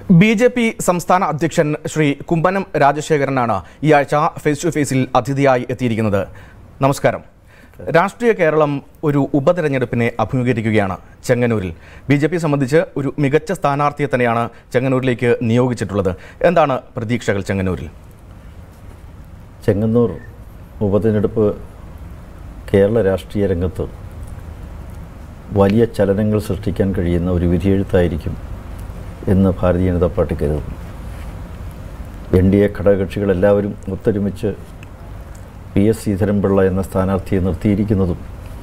B J P സംസ്ഥാന അധ്യക്ഷൻ ശ്രീ കുമ്പനം രാജശേഖരനാണ് ഈ ആഴ്ച ഫേസ് ടു ഫേസിൽ അതിഥിയായി എത്തിയിരിക്കുന്നത് നമസ്കാരം രാഷ്ട്രീയ കേരളം ഒരു ഉപതെരഞ്ഞെടുപ്പിനെ അഭിമുഖീകരിക്കുകയാണ് ചെങ്ങന്നൂരിൽ ബി ജെ പി സംബന്ധിച്ച് ഒരു മികച്ച സ്ഥാനാർത്ഥിയെ തന്നെയാണ് ചെങ്ങന്നൂരിലേക്ക് നിയോഗിച്ചിട്ടുള്ളത് എന്താണ് പ്രതീക്ഷകൾ ചെങ്ങന്നൂരിൽ ചെങ്ങന്നൂർ ഉപതെരഞ്ഞെടുപ്പ് കേരള രാഷ്ട്രീയ രംഗത്ത് വലിയ ചലനങ്ങൾ സൃഷ്ടിക്കാൻ കഴിയുന്ന ഒരു വിധിയെഴുത്തായിരിക്കും എന്ന് ഭാരതീയ ജനതാ പാർട്ടി കരുതുന്നു എൻ ഡി എ ഘടകകക്ഷികളെല്ലാവരും ഒത്തൊരുമിച്ച് പി എസ് ശ്രീധരൻപിള്ള എന്ന സ്ഥാനാർത്ഥിയെ നിർത്തിയിരിക്കുന്നതും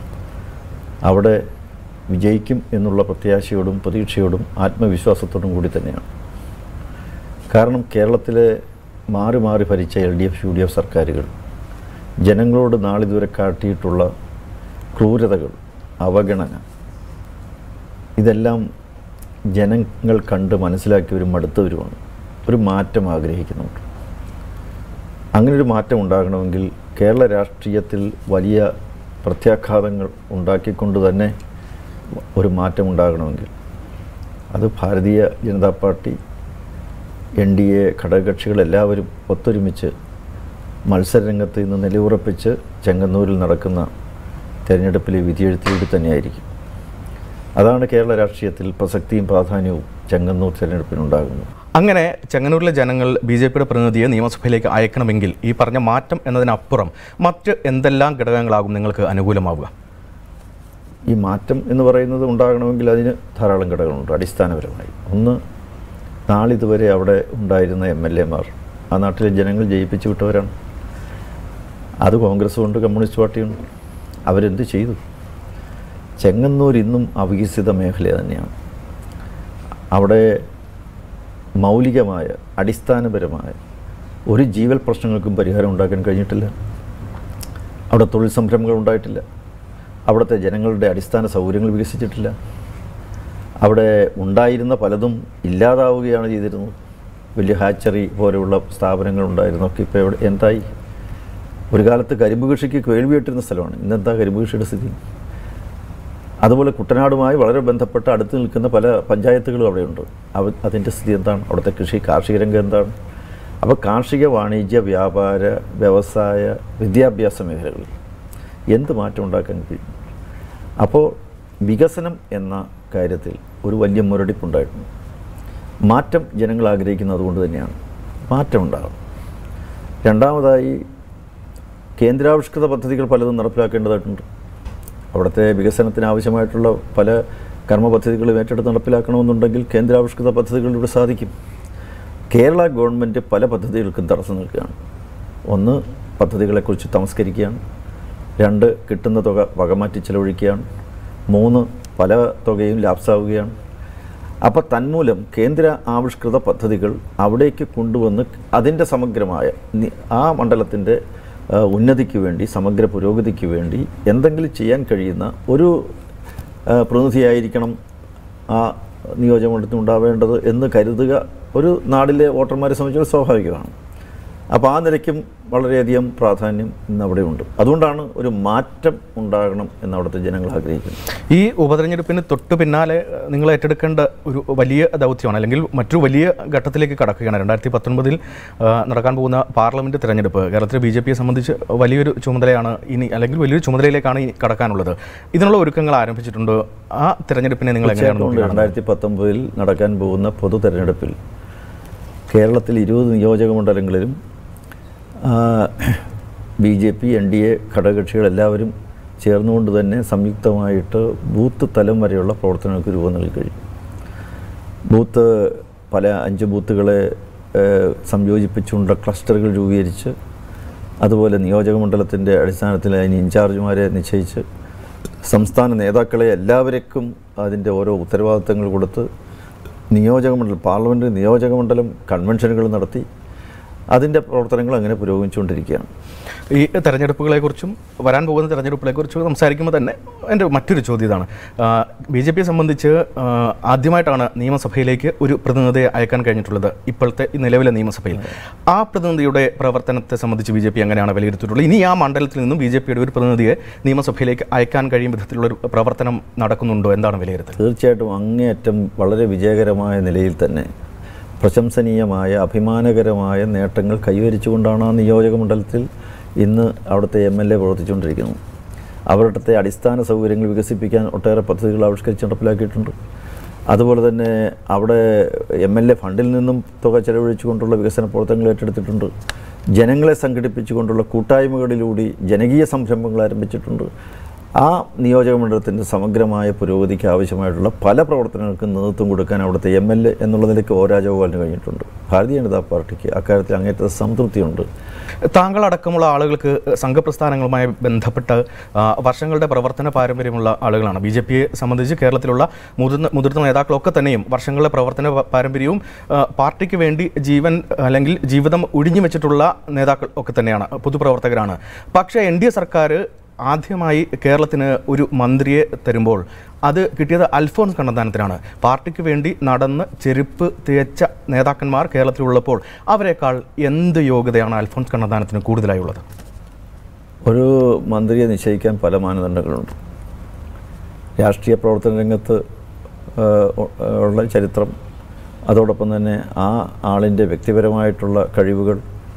അവിടെ വിജയിക്കും എന്നുള്ള പ്രത്യാശയോടും പ്രതീക്ഷയോടും ആത്മവിശ്വാസത്തോടും കൂടി തന്നെയാണ് കാരണം കേരളത്തിലെ മാറി മാറി ഭരിച്ച L D F U D F സർക്കാരുകൾ ജനങ്ങളോട് നാളിതുവരെ കാട്ടിയിട്ടുള്ള ക്രൂരതകൾ അവഗണന ഇതെല്ലാം ജനങ്ങൾ കണ്ട് മനസ്സിലാക്കിയവരും മടുത്തവരുമാണ് ഒരു മാറ്റം ആഗ്രഹിക്കുന്നുണ്ട് അങ്ങനെ ഒരു മാറ്റം ഉണ്ടാകണമെങ്കിൽ കേരള രാഷ്ട്രീയത്തിൽ വലിയ പ്രത്യാഘാതങ്ങൾ ഉണ്ടാക്കിക്കൊണ്ട് തന്നെ ഒരു മാറ്റം ഉണ്ടാകണമെങ്കിൽ അത് Bharatiya Janata Party N D A ഘടകകക്ഷികളെല്ലാവരും ഒത്തൊരുമിച്ച് മത്സരരംഗത്ത് ഇന്ന് നിലയുറപ്പിച്ച് ചെങ്ങന്നൂരിൽ നടക്കുന്ന തെരഞ്ഞെടുപ്പിലെ വിധിയെഴുത്തിലൂടെ തന്നെയായിരിക്കും അതാണ് കേരള രാഷ്ട്രീയത്തിൽ പ്രസക്തിയും പ്രാധാന്യവും ചെങ്ങന്നൂർ തെരഞ്ഞെടുപ്പിനുണ്ടാകുന്നത് അങ്ങനെ ചെങ്ങന്നൂരിലെ ജനങ്ങൾ ബി ജെ പിയുടെ പ്രതിനിധിയെ നിയമസഭയിലേക്ക് അയക്കണമെങ്കിൽ ഈ പറഞ്ഞ മാറ്റം എന്നതിനപ്പുറം മറ്റ് എന്തെല്ലാം ഘടകങ്ങളാകും നിങ്ങൾക്ക് അനുകൂലമാവുക ഈ മാറ്റം എന്ന് പറയുന്നത് ഉണ്ടാകണമെങ്കിൽ അതിന് ധാരാളം ഘടകങ്ങളുണ്ട് അടിസ്ഥാനപരമായി ഒന്ന് നാളിതുവരെ അവിടെ ഉണ്ടായിരുന്ന എം എൽ എമാർ ആ നാട്ടിലെ ജനങ്ങൾ ജയിപ്പിച്ചു വിട്ടവരാണ് അത് കോൺഗ്രസ്സും ഉണ്ട് കമ്മ്യൂണിസ്റ്റ് പാർട്ടിയുണ്ട് അവരെന്ത് ചെയ്തു ചെങ്ങന്നൂർ ഇന്നും അവികസിത മേഖല തന്നെയാണ് അവിടെ മൗലികമായ അടിസ്ഥാനപരമായ ഒരു ജീവൽ പ്രശ്നങ്ങൾക്കും പരിഹാരം ഉണ്ടാക്കാൻ കഴിഞ്ഞിട്ടില്ല അവിടെ തൊഴിൽ സംരംഭങ്ങൾ ഉണ്ടായിട്ടില്ല അവിടുത്തെ ജനങ്ങളുടെ അടിസ്ഥാന സൗകര്യങ്ങൾ വികസിച്ചിട്ടില്ല അവിടെ ഉണ്ടായിരുന്ന പലതും ഇല്ലാതാവുകയാണ് ചെയ്തിരുന്നത് വലിയ ഹാച്ചറി പോലെയുള്ള സ്ഥാപനങ്ങൾ ഉണ്ടായിരുന്നൊക്കെ ഇപ്പോൾ എവിടെ എന്തായി ഒരു കാലത്ത് കരിമ്പ് കൃഷിക്ക് കേൾവിയിട്ടിരുന്ന സ്ഥലമാണ് ഇന്നെന്താ കരിമ്പ് കൃഷിയുടെ സ്ഥിതി അതുപോലെ കുട്ടനാടുമായി വളരെ ബന്ധപ്പെട്ട് അടുത്ത് നിൽക്കുന്ന പല പഞ്ചായത്തുകളും അവിടെയുണ്ട് അവ അതിൻ്റെ സ്ഥിതി എന്താണ് അവിടുത്തെ കൃഷി കാർഷിക രംഗം എന്താണ് അപ്പോൾ കാർഷിക വാണിജ്യ വ്യാപാര വ്യവസായ വിദ്യാഭ്യാസ മേഖലകളിൽ എന്ത് മാറ്റം ഉണ്ടാക്കാൻ കഴിയും അപ്പോൾ വികസനം എന്ന കാര്യത്തിൽ ഒരു വലിയ മുരടിപ്പുണ്ടായിട്ടുണ്ട് മാറ്റം ജനങ്ങൾ ആഗ്രഹിക്കുന്നത് അതുകൊണ്ട് തന്നെയാണ് മാറ്റം ഉണ്ടാകും രണ്ടാമതായി കേന്ദ്രാവിഷ്കൃത പദ്ധതികൾ പലതും നടപ്പിലാക്കേണ്ടതായിട്ടുണ്ട് അവിടുത്തെ വികസനത്തിന് ആവശ്യമായിട്ടുള്ള പല കർമ്മ പദ്ധതികളും ഏറ്റെടുത്ത് നടപ്പിലാക്കണമെന്നുണ്ടെങ്കിൽ കേന്ദ്രാവിഷ്കൃത പദ്ധതികളിലൂടെ സാധിക്കും കേരള ഗവൺമെൻറ് പല പദ്ധതികൾക്കും തടസ്സം നിൽക്കുകയാണ് ഒന്ന് പദ്ധതികളെക്കുറിച്ച് തമസ്കരിക്കുകയാണ് രണ്ട് കിട്ടുന്ന തുക വകമാറ്റി ചെലവഴിക്കുകയാണ് മൂന്ന് പല തുകയും ലാപ്സാവുകയാണ് അപ്പോൾ തന്മൂലം കേന്ദ്ര ആവിഷ്കൃത പദ്ധതികൾ അവിടേക്ക് കൊണ്ടുവന്ന് അതിൻ്റെ സമഗ്രമായ നി- ആ മണ്ഡലത്തിൻ്റെ ആ, ഉന്നതിക്ക് വേണ്ടി സമഗ്ര പുരോഗതിക്ക് വേണ്ടി എന്തെങ്കിലും ചെയ്യാൻ കഴിയുന്ന ഒരു ആ, പ്രതിനിധിയായിരിക്കണം ആ നിയോജകമണ്ഡലത്തിൽ ഉണ്ടാവേണ്ടത് എന്ന് കരുതുക ഒരു നാടിലെ വോട്ടർമാരെ സംബന്ധിച്ച് സ്വാഭാവികമാണ് അപ്പോൾ ആ നിലയ്ക്കും വളരെയധികം പ്രാധാന്യം ഇന്ന് അവിടെയുണ്ട് അതുകൊണ്ടാണ് ഒരു മാറ്റം ഉണ്ടാകണം എന്ന് അവിടുത്തെ ജനങ്ങൾ ആഗ്രഹിക്കുന്നത് ഈ ഉപതെരഞ്ഞെടുപ്പിന് തൊട്ടു പിന്നാലെ ഏഹ്, നിങ്ങൾ ഏറ്റെടുക്കേണ്ട ഒരു വലിയ ദൗത്യമാണ് അല്ലെങ്കിൽ മറ്റൊരു വലിയ ഘട്ടത്തിലേക്ക് കടക്കുകയാണ് രണ്ടായിരത്തി പത്തൊൻപതിൽ നടക്കാൻ പോകുന്ന പാർലമെന്റ് തെരഞ്ഞെടുപ്പ് കേരളത്തിലെ ബി ജെ പിയെ സംബന്ധിച്ച് വലിയൊരു ചുമതലയാണ് ഇനി അല്ലെങ്കിൽ വലിയൊരു ചുമതലയിലേക്കാണ് ഇനി കടക്കാനുള്ളത് ഇതിനുള്ള ഒരുക്കങ്ങൾ ആരംഭിച്ചിട്ടുണ്ട് ആ തെരഞ്ഞെടുപ്പിനെ നിങ്ങൾ എങ്ങനെയാണ് തീർച്ചയായിട്ടും നോക്കിക്കാണുന്നത്? രണ്ടായിരത്തി പത്തൊമ്പതിൽ നടക്കാൻ പോകുന്ന പൊതു തെരഞ്ഞെടുപ്പിൽ കേരളത്തിൽ ഇരുപത് നിയോജക മണ്ഡലങ്ങളിലും B J P N D A ഘടകകക്ഷികളെല്ലാവരും ചേർന്നുകൊണ്ട് തന്നെ സംയുക്തമായിട്ട് ബൂത്ത് തലം വരെയുള്ള പ്രവർത്തനങ്ങൾക്ക് രൂപം നൽകി കഴിഞ്ഞു ബൂത്ത് പല അഞ്ച് ബൂത്തുകളെ ഏഹ്, സംയോജിപ്പിച്ചുകൊണ്ട് ക്ലസ്റ്ററുകൾ രൂപീകരിച്ച് അതുപോലെ നിയോജക മണ്ഡലത്തിൻ്റെ അടിസ്ഥാനത്തിൽ അതിന് ഇൻചാർജുമാരെ നിശ്ചയിച്ച് സംസ്ഥാന നേതാക്കളെ എല്ലാവർക്കും അതിൻ്റെ ഓരോ ഉത്തരവാദിത്തങ്ങൾ കൊടുത്ത് നിയോജക മണ്ഡലം പാർലമെൻറ്റ് നിയോജക മണ്ഡലം കൺവെൻഷനുകൾ നടത്തി അതിൻ്റെ പ്രവർത്തനങ്ങൾ അങ്ങനെ പുരോഗമിച്ചുകൊണ്ടിരിക്കുകയാണ് ഈ തെരഞ്ഞെടുപ്പുകളെക്കുറിച്ചും വരാൻ പോകുന്ന തെരഞ്ഞെടുപ്പുകളെക്കുറിച്ചും സംസാരിക്കുമ്പോൾ തന്നെ എൻ്റെ മറ്റൊരു ചോദ്യം ഇതാണ് ബി ജെ പിയെ സംബന്ധിച്ച് ആ, ആദ്യമായിട്ടാണ് നിയമസഭയിലേക്ക് ഒരു പ്രതിനിധിയെ അയക്കാൻ കഴിഞ്ഞിട്ടുള്ളത് ഇപ്പോഴത്തെ ഈ നിലവിലെ നിയമസഭയിൽ ആ പ്രതിനിധിയുടെ പ്രവർത്തനത്തെ സംബന്ധിച്ച് ബി ജെ പി എങ്ങനെയാണ് വിലയിരുത്തിയിട്ടുള്ളത് ഇനി ആ മണ്ഡലത്തിൽ നിന്നും ബി ജെ പിയുടെ ഒരു പ്രതിനിധിയെ നിയമസഭയിലേക്ക് അയക്കാൻ കഴിയും വിധത്തിലുള്ള ഒരു പ്രവർത്തനം നടക്കുന്നുണ്ടോ എന്താണ് വിലയിരുത്തൽ തീർച്ചയായിട്ടും അങ്ങേയറ്റം വളരെ വിജയകരമായ നിലയിൽ തന്നെ പ്രശംസനീയമായ അഭിമാനകരമായ നേട്ടങ്ങൾ കൈവരിച്ചുകൊണ്ടാണ് ആ നിയോജക മണ്ഡലത്തിൽ ഇന്ന് അവിടുത്തെ എം എൽ എ പ്രവർത്തിച്ചുകൊണ്ടിരിക്കുന്നത് അവരുടെ അടിസ്ഥാന സൗകര്യങ്ങൾ വികസിപ്പിക്കാൻ ഒട്ടേറെ പദ്ധതികൾ ആവിഷ്കരിച്ച് നടപ്പിലാക്കിയിട്ടുണ്ട് അതുപോലെ തന്നെ അവിടെ എം എൽ എ ഫണ്ടിൽ നിന്നും തുക ചെലവഴിച്ചുകൊണ്ടുള്ള വികസന പ്രവർത്തനങ്ങൾ ഏറ്റെടുത്തിട്ടുണ്ട് ജനങ്ങളെ സംഘടിപ്പിച്ചുകൊണ്ടുള്ള കൂട്ടായ്മകളിലൂടെ ജനകീയ സംരംഭങ്ങൾ ആരംഭിച്ചിട്ടുണ്ട് ആ നിയോജക മണ്ഡലത്തിൻ്റെ സമഗ്രമായ പുരോഗതിക്ക് ആവശ്യമായിട്ടുള്ള പല പ്രവർത്തനങ്ങൾക്കും നേതൃത്വം കൊടുക്കാൻ അവിടുത്തെ എം എൽ എ എന്നുള്ള നിലയ്ക്ക് ഒ രാജഗോപാലിന് കഴിഞ്ഞിട്ടുണ്ട് ഭാരതീയ ജനതാ പാർട്ടിക്ക് അക്കാര്യത്തിൽ അങ്ങേറ്റത്തെ സംതൃപ്തിയുണ്ട് താങ്കളടക്കമുള്ള ആളുകൾക്ക് സംഘപ്രസ്ഥാനങ്ങളുമായി ബന്ധപ്പെട്ട് ആ, വർഷങ്ങളുടെ പ്രവർത്തന പാരമ്പര്യമുള്ള ആളുകളാണ് ബി ജെ പിയെ സംബന്ധിച്ച് കേരളത്തിലുള്ള മുതിർന്ന മുതിർന്ന നേതാക്കളൊക്കെ തന്നെയും വർഷങ്ങളുടെ പ്രവർത്തന പ- പാരമ്പര്യവും ആ, പാർട്ടിക്ക് വേണ്ടി ജീവൻ അല്ലെങ്കിൽ ജീവിതം ഒഴിഞ്ഞു വെച്ചിട്ടുള്ള നേതാക്കൾ ഒക്കെ തന്നെയാണ് പൊതുപ്രവർത്തകരാണ് പക്ഷേ എൻ ഡി എ സർക്കാർ ആദ്യമായി കേരളത്തിന് ഒരു മന്ത്രിയെ തരുമ്പോൾ അത് കിട്ടിയത് അൽഫോൺസ് കണ്ണന്താനത്തിനാണ് പാർട്ടിക്ക് വേണ്ടി നടന്ന് ചെരുപ്പ് തേച്ച നേതാക്കന്മാർ കേരളത്തിലുള്ളപ്പോൾ അവരെക്കാൾ എന്ത് യോഗ്യതയാണ് അൽഫോൺസ് കണ്ണന്താനത്തിന് കൂടുതലായി ഉള്ളത് ഒരു മന്ത്രിയെ നിശ്ചയിക്കാൻ പല മാനദണ്ഡങ്ങളുണ്ട് രാഷ്ട്രീയ പ്രവർത്തന രംഗത്ത് ആ, ഉ- ഉള്ള ചരിത്രം അതോടൊപ്പം തന്നെ ആ ആളിൻ്റെ വ്യക്തിപരമായിട്ടുള്ള കഴിവുകൾ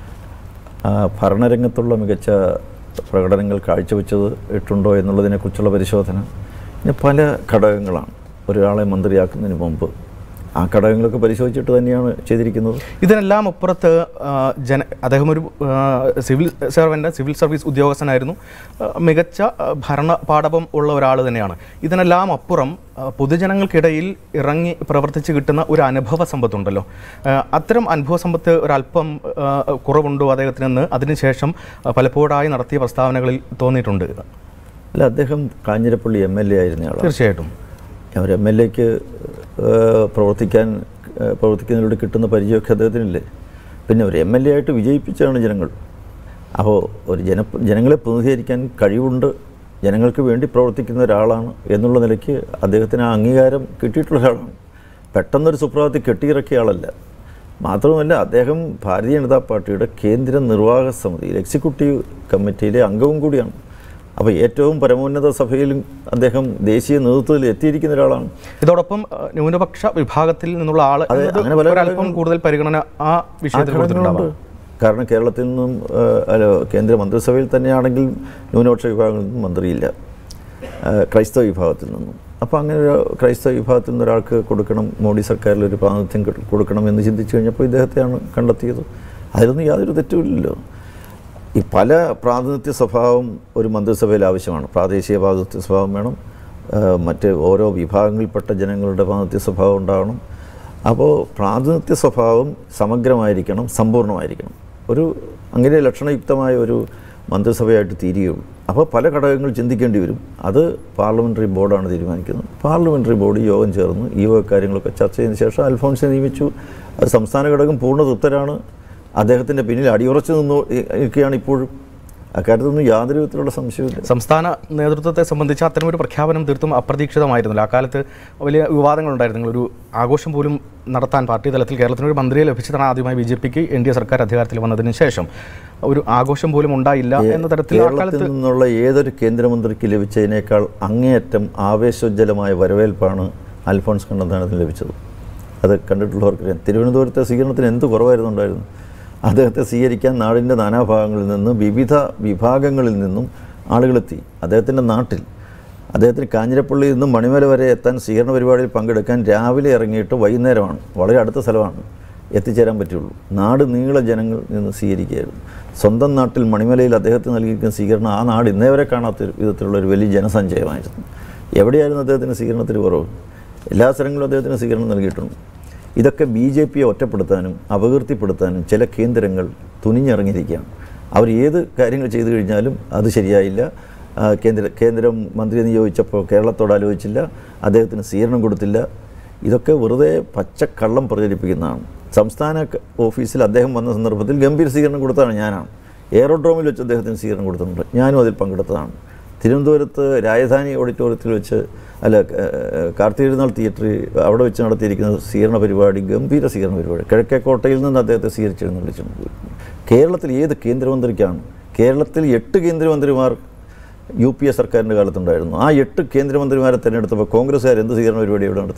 ആ, ഭരണരംഗത്തുള്ള മികച്ച പ്രകടനങ്ങൾ കാഴ്ചവെച്ചത് ഇട്ടുണ്ടോ എന്നുള്ളതിനെക്കുറിച്ചുള്ള പരിശോധന ഇങ്ങനെ പല ഘടകങ്ങളാണ് ഒരാളെ മന്ത്രിയാക്കുന്നതിന് മുമ്പ് ആ ഘടകങ്ങളൊക്കെ പരിശോധിച്ചിട്ട് തന്നെയാണ് ചെയ്തിരിക്കുന്നത് ഇതിനെല്ലാം അപ്പുറത്ത് ആ, ജന അദ്ദേഹം ഒരു ആ, സിവിൽ സർവൻ്റ് സിവിൽ സർവീസ് ഉദ്യോഗസ്ഥനായിരുന്നു ആ, മികച്ച ആ, ഭരണ പാടവം ഉള്ള ഒരാൾ തന്നെയാണ് ഇതിനെല്ലാം അപ്പുറം ആ, പൊതുജനങ്ങൾക്കിടയിൽ ഇറങ്ങി പ്രവർത്തിച്ച് കിട്ടുന്ന ഒരു അനുഭവ സമ്പത്തുണ്ടല്ലോ ആ, അത്തരം അനുഭവ സമ്പത്ത് ഒരല്പം ആ, കുറവുണ്ടോ അദ്ദേഹത്തിനെന്ന് അതിനുശേഷം ആ, പലപ്പോഴായി നടത്തിയ പ്രസ്താവനകളിൽ തോന്നിയിട്ടുണ്ട് അല്ല അദ്ദേഹം കാഞ്ഞിരപ്പള്ളി എം എൽ എ ആയിരുന്ന ആളാണ് തീർച്ചയായിട്ടും അവർ എം എൽ എക്ക് പ്രവർത്തിക്കാൻ ഏഹ്, പ്രവർത്തിക്കുന്നതിലൂടെ കിട്ടുന്ന പരിചയമൊക്കെ അദ്ദേഹത്തിനില്ലേ പിന്നെ ഒരു എം എൽ എ ആയിട്ട് വിജയിപ്പിച്ചാണ് ജനങ്ങൾ അപ്പോൾ ഒരു ജന ജനങ്ങളെ പ്രതിനിധീകരിക്കാൻ കഴിവുണ്ട് ജനങ്ങൾക്ക് വേണ്ടി പ്രവർത്തിക്കുന്ന ഒരാളാണ് എന്നുള്ള നിലയ്ക്ക് അദ്ദേഹത്തിന് ആ അംഗീകാരം കിട്ടിയിട്ടുള്ള ഒരാളാണ് പെട്ടെന്നൊരു സുപ്രഭാതത്തിൽ കെട്ടിയിറക്കിയ ആളല്ല മാത്രവുമല്ല അദ്ദേഹം ഭാരതീയ ജനതാ പാർട്ടിയുടെ കേന്ദ്ര നിർവാഹക സമിതിയിൽ എക്സിക്യൂട്ടീവ് കമ്മിറ്റിയിലെ അംഗവും കൂടിയാണ് അപ്പോൾ ഏറ്റവും പരമോന്നത സഭയിലും അദ്ദേഹം ദേശീയ നേതൃത്വത്തിൽ എത്തിയിരിക്കുന്ന ഒരാളാണ് ഇതോടൊപ്പം ആ, ന്യൂനപക്ഷ വിഭാഗത്തിൽ നിന്നുള്ള ആൾ അതെ, എന്നത് അങ്ങനെ പല ഒരല്പം ഘടകങ്ങളും- കൂടുതൽ പരിഗണന ആ വിഷയത്തിൽ കൊടുത്തിട്ടുണ്ടാവാം ഘടകങ്ങളുണ്ട്. കാരണം കേരളത്തിൽ നിന്നും ആ, അല്ല കേന്ദ്ര മന്ത്രിസഭയിൽ തന്നെയാണെങ്കിൽ ന്യൂനപക്ഷ വിഭാഗങ്ങളിൽ നിന്നും മന്ത്രിയില്ല ആ, ക്രൈസ്തവ വിഭാഗത്തിൽ നിന്നും അപ്പോൾ അങ്ങനെ ഒരു ക്രൈസ്തവ വിഭാഗത്തിൽ നിന്ന് ഒരാൾക്ക് കൊടുക്കണം മോഡി സർക്കാരിൽ ഒരു പ്രാതിനിധ്യം കിട്ട- കൊടുക്കണം എന്ന് ചിന്തിച്ചു കഴിഞ്ഞപ്പോൾ ഇദ്ദേഹത്തെയാണ് കണ്ടെത്തിയത് അതിലൊന്നും യാതൊരു തെറ്റുമില്ലല്ലോ ഈ പല പ്രാതിനിധ്യ സ്വഭാവം ഒരു മന്ത്രിസഭയിൽ ആവശ്യമാണ് പ്രാദേശിക പ്രാതിനിധ്യ സ്വഭാവം വേണം ആ, മറ്റ് ഓരോ വിഭാഗങ്ങളിൽപ്പെട്ട ജനങ്ങളുടെ പ്രാതിനിധ്യ സ്വഭാവം ഉണ്ടാവണം അപ്പോൾ പ്രാതിനിധ്യ സ്വഭാവം സമഗ്രമായിരിക്കണം സമ്പൂർണ്ണമായിരിക്കണം ഒരു അങ്ങനെ ലക്ഷണയുക്തമായ ഒരു മന്ത്രിസഭയായിട്ട് തീരുകയുള്ളൂ അപ്പോൾ പല ഘടകങ്ങൾ ചിന്തിക്കേണ്ടി വരും അത് പാർലമെൻ്ററി ബോർഡാണ് തീരുമാനിക്കുന്നത് പാർലമെൻ്ററി ബോർഡ് യോഗം ചേർന്ന് ഈ വക കാര്യങ്ങളൊക്കെ ചർച്ച ചെയ്തതിന് ശേഷം അൽഫോൺസിനെ നിയമിച്ചു അത് സംസ്ഥാന ഘടകം പൂർണ്ണ തൃപ്തരാണ് അദ്ദേഹത്തിൻ്റെ പിന്നിൽ അടിയുറച്ചു നിന്നു നിൽക്കുകയാണ് ഇപ്പോഴും അക്കാര്യത്തൊന്നും യാതൊരു വിധത്തിലുള്ള സംശയമില്ല സംസ്ഥാന നേതൃത്വത്തെ സംബന്ധിച്ച് അത്തരം ഒരു പ്രഖ്യാപനം തീർത്തും അപ്രതീക്ഷിതമായിരുന്നില്ല അക്കാലത്ത് വലിയ വിവാദങ്ങളുണ്ടായിരുന്നു ഒരു ആഘോഷം പോലും നടത്താൻ പാർട്ടി തലത്തിൽ കേരളത്തിന് ഒരു മന്ത്രിയെ ലഭിച്ചതാണ് ആദ്യമായി ബി ജെ പിക്ക് എൻ ഡി എ സർക്കാർ അധികാരത്തിൽ വന്നതിന് ശേഷം ഒരു ആഘോഷം പോലും ഉണ്ടായില്ല എന്ന തരത്തിൽ കേരളത്തിൽ അക്കാലത്ത് നിന്നുള്ള ഏതൊരു കേന്ദ്രമന്ത്രിക്ക് ലഭിച്ചതിനേക്കാൾ അങ്ങേയറ്റം ആവേശോജ്വലമായ വരവേൽപ്പാണ് അൽഫോൺസ് കണ്ണന്താനത്തിന് ലഭിച്ചത് അത് കണ്ടിട്ടുള്ളവർക്കറിയാം തിരുവനന്തപുരത്തെ സ്വീകരണത്തിന് എന്ത് കുറവായിരുന്നുണ്ടായിരുന്നു അദ്ദേഹത്തെ സ്വീകരിക്കാൻ നാടിൻ്റെ നാനാഭാഗങ്ങളിൽ നിന്ന് വിവിധ വിഭാഗങ്ങളിൽ നിന്നും ആളുകളെത്തി അദ്ദേഹത്തിൻ്റെ നാട്ടിൽ അദ്ദേഹത്തിന് കാഞ്ഞിരപ്പള്ളിയിൽ നിന്നും മണിമല വരെ എത്താൻ സ്വീകരണ പരിപാടിയിൽ പങ്കെടുക്കാൻ രാവിലെ ഇറങ്ങിയിട്ട് വൈകുന്നേരമാണ് വളരെ അടുത്ത സ്ഥലമാണ് എത്തിച്ചേരാൻ പറ്റുള്ളൂ നാട് നീള ജനങ്ങൾ നിന്ന് സ്വീകരിക്കുകയായിരുന്നു സ്വന്തം നാട്ടിൽ മണിമലയിൽ അദ്ദേഹത്തിന് നൽകിയിരിക്കുന്ന സ്വീകരണം ആ നാട് ഇന്നേ വരെ കാണാത്ത ഒരു വിധത്തിലുള്ള ഒരു വലിയ ജനസഞ്ചയമായിരുന്നു എവിടെയായിരുന്നു അദ്ദേഹത്തിന് സ്വീകരണത്തിന് കുറവ് എല്ലാ സ്ഥലങ്ങളിലും അദ്ദേഹത്തിന് സ്വീകരണം നൽകിയിട്ടുണ്ട് ഇതൊക്കെ ബി ജെ പിയെ ഒറ്റപ്പെടുത്താനും അപകീർത്തിപ്പെടുത്താനും ചില കേന്ദ്രങ്ങൾ തുനിഞ്ഞിറങ്ങിയിരിക്കുകയാണ് അവർ ഏത് കാര്യങ്ങൾ ചെയ്തു കഴിഞ്ഞാലും അത് ശരിയായില്ല ആ, കേന്ദ്ര കേന്ദ്രം മന്ത്രിയെ നിയോഗിച്ചപ്പോൾ കേരളത്തോട് ആലോചിച്ചില്ല അദ്ദേഹത്തിന് സ്വീകരണം കൊടുത്തില്ല ഇതൊക്കെ വെറുതെ പച്ചക്കള്ളം പ്രചരിപ്പിക്കുന്നതാണ് സംസ്ഥാന ക- ഓഫീസിൽ അദ്ദേഹം വന്ന സന്ദർഭത്തിൽ ഗംഭീര സ്വീകരണം കൊടുത്തതാണ് ഞാനാണ് എയറോഡ്രോമിൽ വെച്ച് അദ്ദേഹത്തിന് സ്വീകരണം കൊടുത്തിട്ടുണ്ട് ഞാനും അതിൽ പങ്കെടുത്തതാണ് തിരുവനന്തപുരത്ത് രാജധാനി ഓഡിറ്റോറിയത്തിൽ വെച്ച് അല്ല ഏഹ്, കാർത്തികരുന്നാൾ തിയേറ്ററിൽ അവിടെ വെച്ച് നടത്തിയിരിക്കുന്ന സ്വീകരണ പരിപാടി ഗംഭീര സ്വീകരണ പരിപാടി കിഴക്കേക്കോട്ടയിൽ നിന്ന് അദ്ദേഹത്തെ സ്വീകരിച്ചെഴുന്നള്ളിച്ചിട്ടുണ്ട് കേരളത്തിൽ ഏത് കേന്ദ്രമന്ത്രിക്കാണ് കേരളത്തിൽ എട്ട് കേന്ദ്രമന്ത്രിമാർ യു പി എ സർക്കാരിൻ്റെ കാലത്തുണ്ടായിരുന്നു ആ എട്ട് കേന്ദ്രമന്ത്രിമാരെ തിരഞ്ഞെടുത്തപ്പോൾ കോൺഗ്രസ്സുകാർ എന്ത് സ്വീകരണ പരിപാടി ഇവിടെ നടത്തിയത്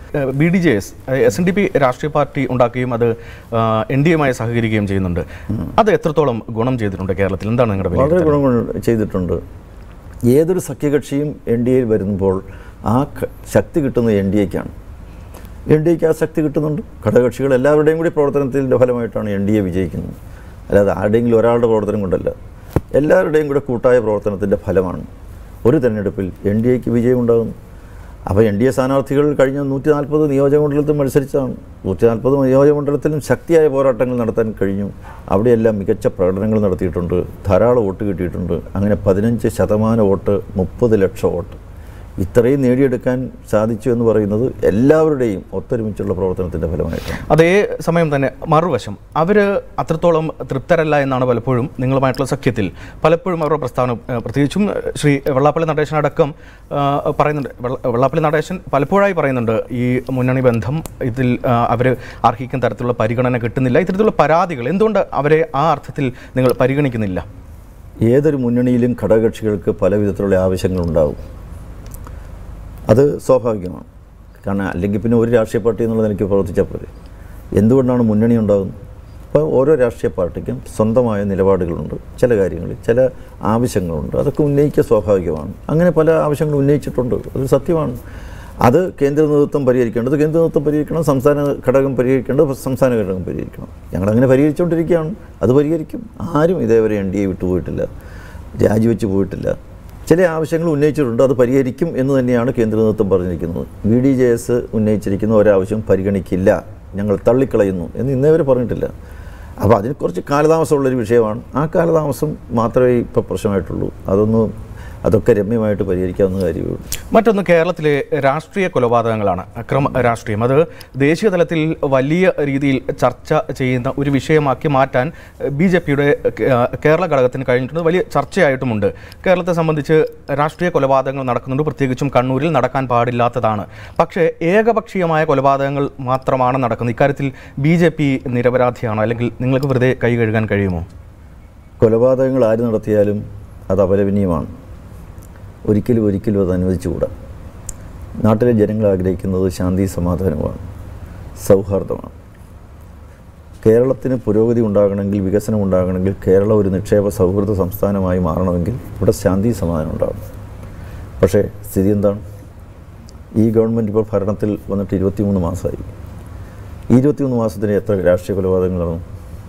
B D J S S N D P രാഷ്ട്രീയ പാർട്ടി ഉണ്ടാക്കുകയും അത് എൻ ഡി എയുമായി സഹകരിക്കുകയും ചെയ്യുന്നുണ്ട് അത് എത്രത്തോളം ഗുണം ചെയ്തിട്ടുണ്ട് കേരളത്തിൽ എന്താണ് നിങ്ങളുടെ വളരെ വിലയിരുത്തൽ ഗുണങ്ങൾ ചെയ്തിട്ടുണ്ട് ഏതൊരു സഖ്യകക്ഷിയും എൻ ഡി എയിൽ വരുമ്പോൾ ആ ക- ശക്തി കിട്ടുന്നത് എൻ ഡി എക്കാണ് എൻ ഡി എക്ക് ആ ശക്തി കിട്ടുന്നുണ്ട് ഘടകകക്ഷികൾ എല്ലാവരുടെയും കൂടി പ്രവർത്തനത്തിൻ്റെ ഫലമായിട്ടാണ് എൻ ഡി എ വിജയിക്കുന്നത് അല്ലാതെ ആരുടെയെങ്കിലും ഒരാളുടെ പ്രവർത്തനം കൊണ്ടല്ല എല്ലാവരുടെയും കൂടെ കൂട്ടായ പ്രവർത്തനത്തിൻ്റെ ഫലമാണ് ഒരു തെരഞ്ഞെടുപ്പിൽ എൻ ഡി എക്ക് വിജയം ഉണ്ടാകുന്നു അപ്പോൾ എൻ ഡി എ സ്ഥാനാർത്ഥികൾ കഴിഞ്ഞ നൂറ്റി നാൽപ്പത് നിയോജകമണ്ഡലത്തിൽ മത്സരിച്ചതാണ് നൂറ്റി നാൽപ്പത് നിയോജകമണ്ഡലത്തിലും ശക്തിയായ പോരാട്ടങ്ങൾ നടത്താൻ കഴിഞ്ഞു അവിടെയെല്ലാം മികച്ച പ്രകടനങ്ങൾ നടത്തിയിട്ടുണ്ട് ധാരാളം വോട്ട് കിട്ടിയിട്ടുണ്ട് അങ്ങനെ പതിനഞ്ച് ശതമാനം വോട്ട് മുപ്പത് ലക്ഷം വോട്ട് ഇത്രയും നേടിയെടുക്കാൻ സാധിച്ചു എന്ന് പറയുന്നത് എല്ലാവരുടെയും ഒത്തൊരുമിച്ചുള്ള പ്രവർത്തനത്തിൻ്റെ ഫലമായിട്ടാണ് അതേ സമയം തന്നെ മറുവശം അവർ അത്രത്തോളം തൃപ്തരല്ല എന്നാണ് പലപ്പോഴും നിങ്ങളുമായിട്ടുള്ള സഖ്യത്തിൽ പലപ്പോഴും അവരുടെ പ്രസ്താവന ഏഹ്, പ്രത്യേകിച്ചും ഏഹ്, ശ്രീ വെള്ളാപ്പള്ളി നടേശൻ അടക്കം ആഹ്, പറയുന്നുണ്ട് വെള്ള- വെള്ളാപ്പള്ളി നടേശൻ പലപ്പോഴായി പറയുന്നുണ്ട് ഈ മുന്നണി ബന്ധം ഇതിൽ അവർ അർഹിക്കുന്ന തരത്തിലുള്ള പരിഗണന കിട്ടുന്നില്ല ഇത്തരത്തിലുള്ള പരാതികൾ എന്തുകൊണ്ട് അവരെ ആ അർത്ഥത്തിൽ നിങ്ങൾ പരിഗണിക്കുന്നില്ല ഏതൊരു മുന്നണിയിലും ഘടകകക്ഷികൾക്ക് പല വിധത്തിലുള്ള ആവശ്യങ്ങളുണ്ടാവും അത് സ്വാഭാവികമാണ് കാരണം അല്ലെങ്കിൽ പിന്നെ ഒരു രാഷ്ട്രീയ പാർട്ടി എന്നുള്ള നിലയ്ക്ക് പ്രവർത്തിച്ചാൽ പോരെ എന്തുകൊണ്ടാണ് മുന്നണി ഉണ്ടാകുന്നത് അപ്പോൾ ഓരോ രാഷ്ട്രീയ പാർട്ടിക്കും സ്വന്തമായ നിലപാടുകളുണ്ട് ചില കാര്യങ്ങളിൽ ചില ആവശ്യങ്ങളുണ്ട് അതൊക്കെ ഉന്നയിക്കുക സ്വാഭാവികമാണ് അങ്ങനെ പല ആവശ്യങ്ങളും ഉന്നയിച്ചിട്ടുണ്ട് അത് സത്യമാണ് അത് കേന്ദ്ര നേതൃത്വം പരിഹരിക്കേണ്ടത് കേന്ദ്ര നേതൃത്വം പരിഹരിക്കണം സംസ്ഥാന ഘടകം പരിഹരിക്കേണ്ടത് സംസ്ഥാന ഘടകം പരിഹരിക്കണം ഞങ്ങളങ്ങനെ പരിഹരിച്ചുകൊണ്ടിരിക്കുകയാണ് അത് പരിഹരിക്കും ആരും ഇതേവരെ എൻ ഡി എ വിട്ടുപോയിട്ടില്ല രാജിവെച്ച് പോയിട്ടില്ല ചില ആവശ്യങ്ങൾ ഉന്നയിച്ചിട്ടുണ്ട് അത് പരിഹരിക്കും എന്ന് തന്നെയാണ് കേന്ദ്ര നേതൃത്വം പറഞ്ഞിരിക്കുന്നത് വി ഡി ജെ എസ് ഉന്നയിച്ചിരിക്കുന്ന ഒരാവശ്യം പരിഗണിക്കില്ല ഞങ്ങൾ തള്ളിക്കളയുന്നു എന്ന് ഇന്നേ വരെ പറഞ്ഞിട്ടില്ല അപ്പോൾ അതിന് കുറച്ച് കാലതാമസമുള്ളൊരു വിഷയമാണ് ആ കാലതാമസം മാത്രമേ ഇപ്പോൾ പ്രശ്നമായിട്ടുള്ളൂ അതൊന്നും അതൊക്കെ രമ്യമായിട്ട് പരിഹരിക്കാവുന്ന കാര്യമേ ഉള്ളൂ മറ്റൊന്ന് കേരളത്തിലെ രാഷ്ട്രീയ കൊലപാതകങ്ങളാണ് അക്രമ രാഷ്ട്രീയം അത് ദേശീയ തലത്തിൽ വലിയ രീതിയിൽ ചർച്ച ചെയ്യുന്ന ഒരു വിഷയമാക്കി മാറ്റാൻ ബി ജെ പിയുടെ കേരള ഘടകത്തിന് കഴിഞ്ഞിട്ടുണ്ട് വലിയ ചർച്ചയായിട്ടുമുണ്ട് കേരളത്തെ സംബന്ധിച്ച് രാഷ്ട്രീയ കൊലപാതകങ്ങൾ നടക്കുന്നുണ്ട് പ്രത്യേകിച്ചും കണ്ണൂരിൽ നടക്കാൻ പാടില്ലാത്തതാണ് പക്ഷേ ഏകപക്ഷീയമായ കൊലപാതകങ്ങൾ മാത്രമാണ് നടക്കുന്നത് ഇക്കാര്യത്തിൽ ബി ജെ പി നിരപരാധിയാണോ അല്ലെങ്കിൽ നിങ്ങൾക്ക് വെറുതെ കൈ കഴുകാൻ കഴിയുമോ കൊലപാതകങ്ങൾ ആര് നടത്തിയാലും അത് അപലപനീയമാണ് ഒരിക്കലും ഒരിക്കലും അത് അനുവദിച്ചുകൂടാ നാട്ടിലെ ജനങ്ങൾ ആഗ്രഹിക്കുന്നത് ശാന്തി സമാധാനമാണ് സൗഹാർദ്ദമാണ് കേരളത്തിന് പുരോഗതി ഉണ്ടാകണമെങ്കിൽ വികസനം ഉണ്ടാകണമെങ്കിൽ കേരളം ഒരു നിക്ഷേപ സൗഹൃദ സംസ്ഥാനമായി മാറണമെങ്കിൽ ഇവിടെ ശാന്തി സമാധാനം ഉണ്ടാകണം പക്ഷേ സ്ഥിതി എന്താണ് ഈ ഗവൺമെൻറ് ഇപ്പോൾ ഭരണത്തിൽ വന്നിട്ട് ഇരുപത്തിമൂന്ന് മാസമായി ഈ ഇരുപത്തിമൂന്ന് മാസത്തിന് എത്ര രാഷ്ട്രീയ കൊലപാതകങ്ങൾ നടന്നു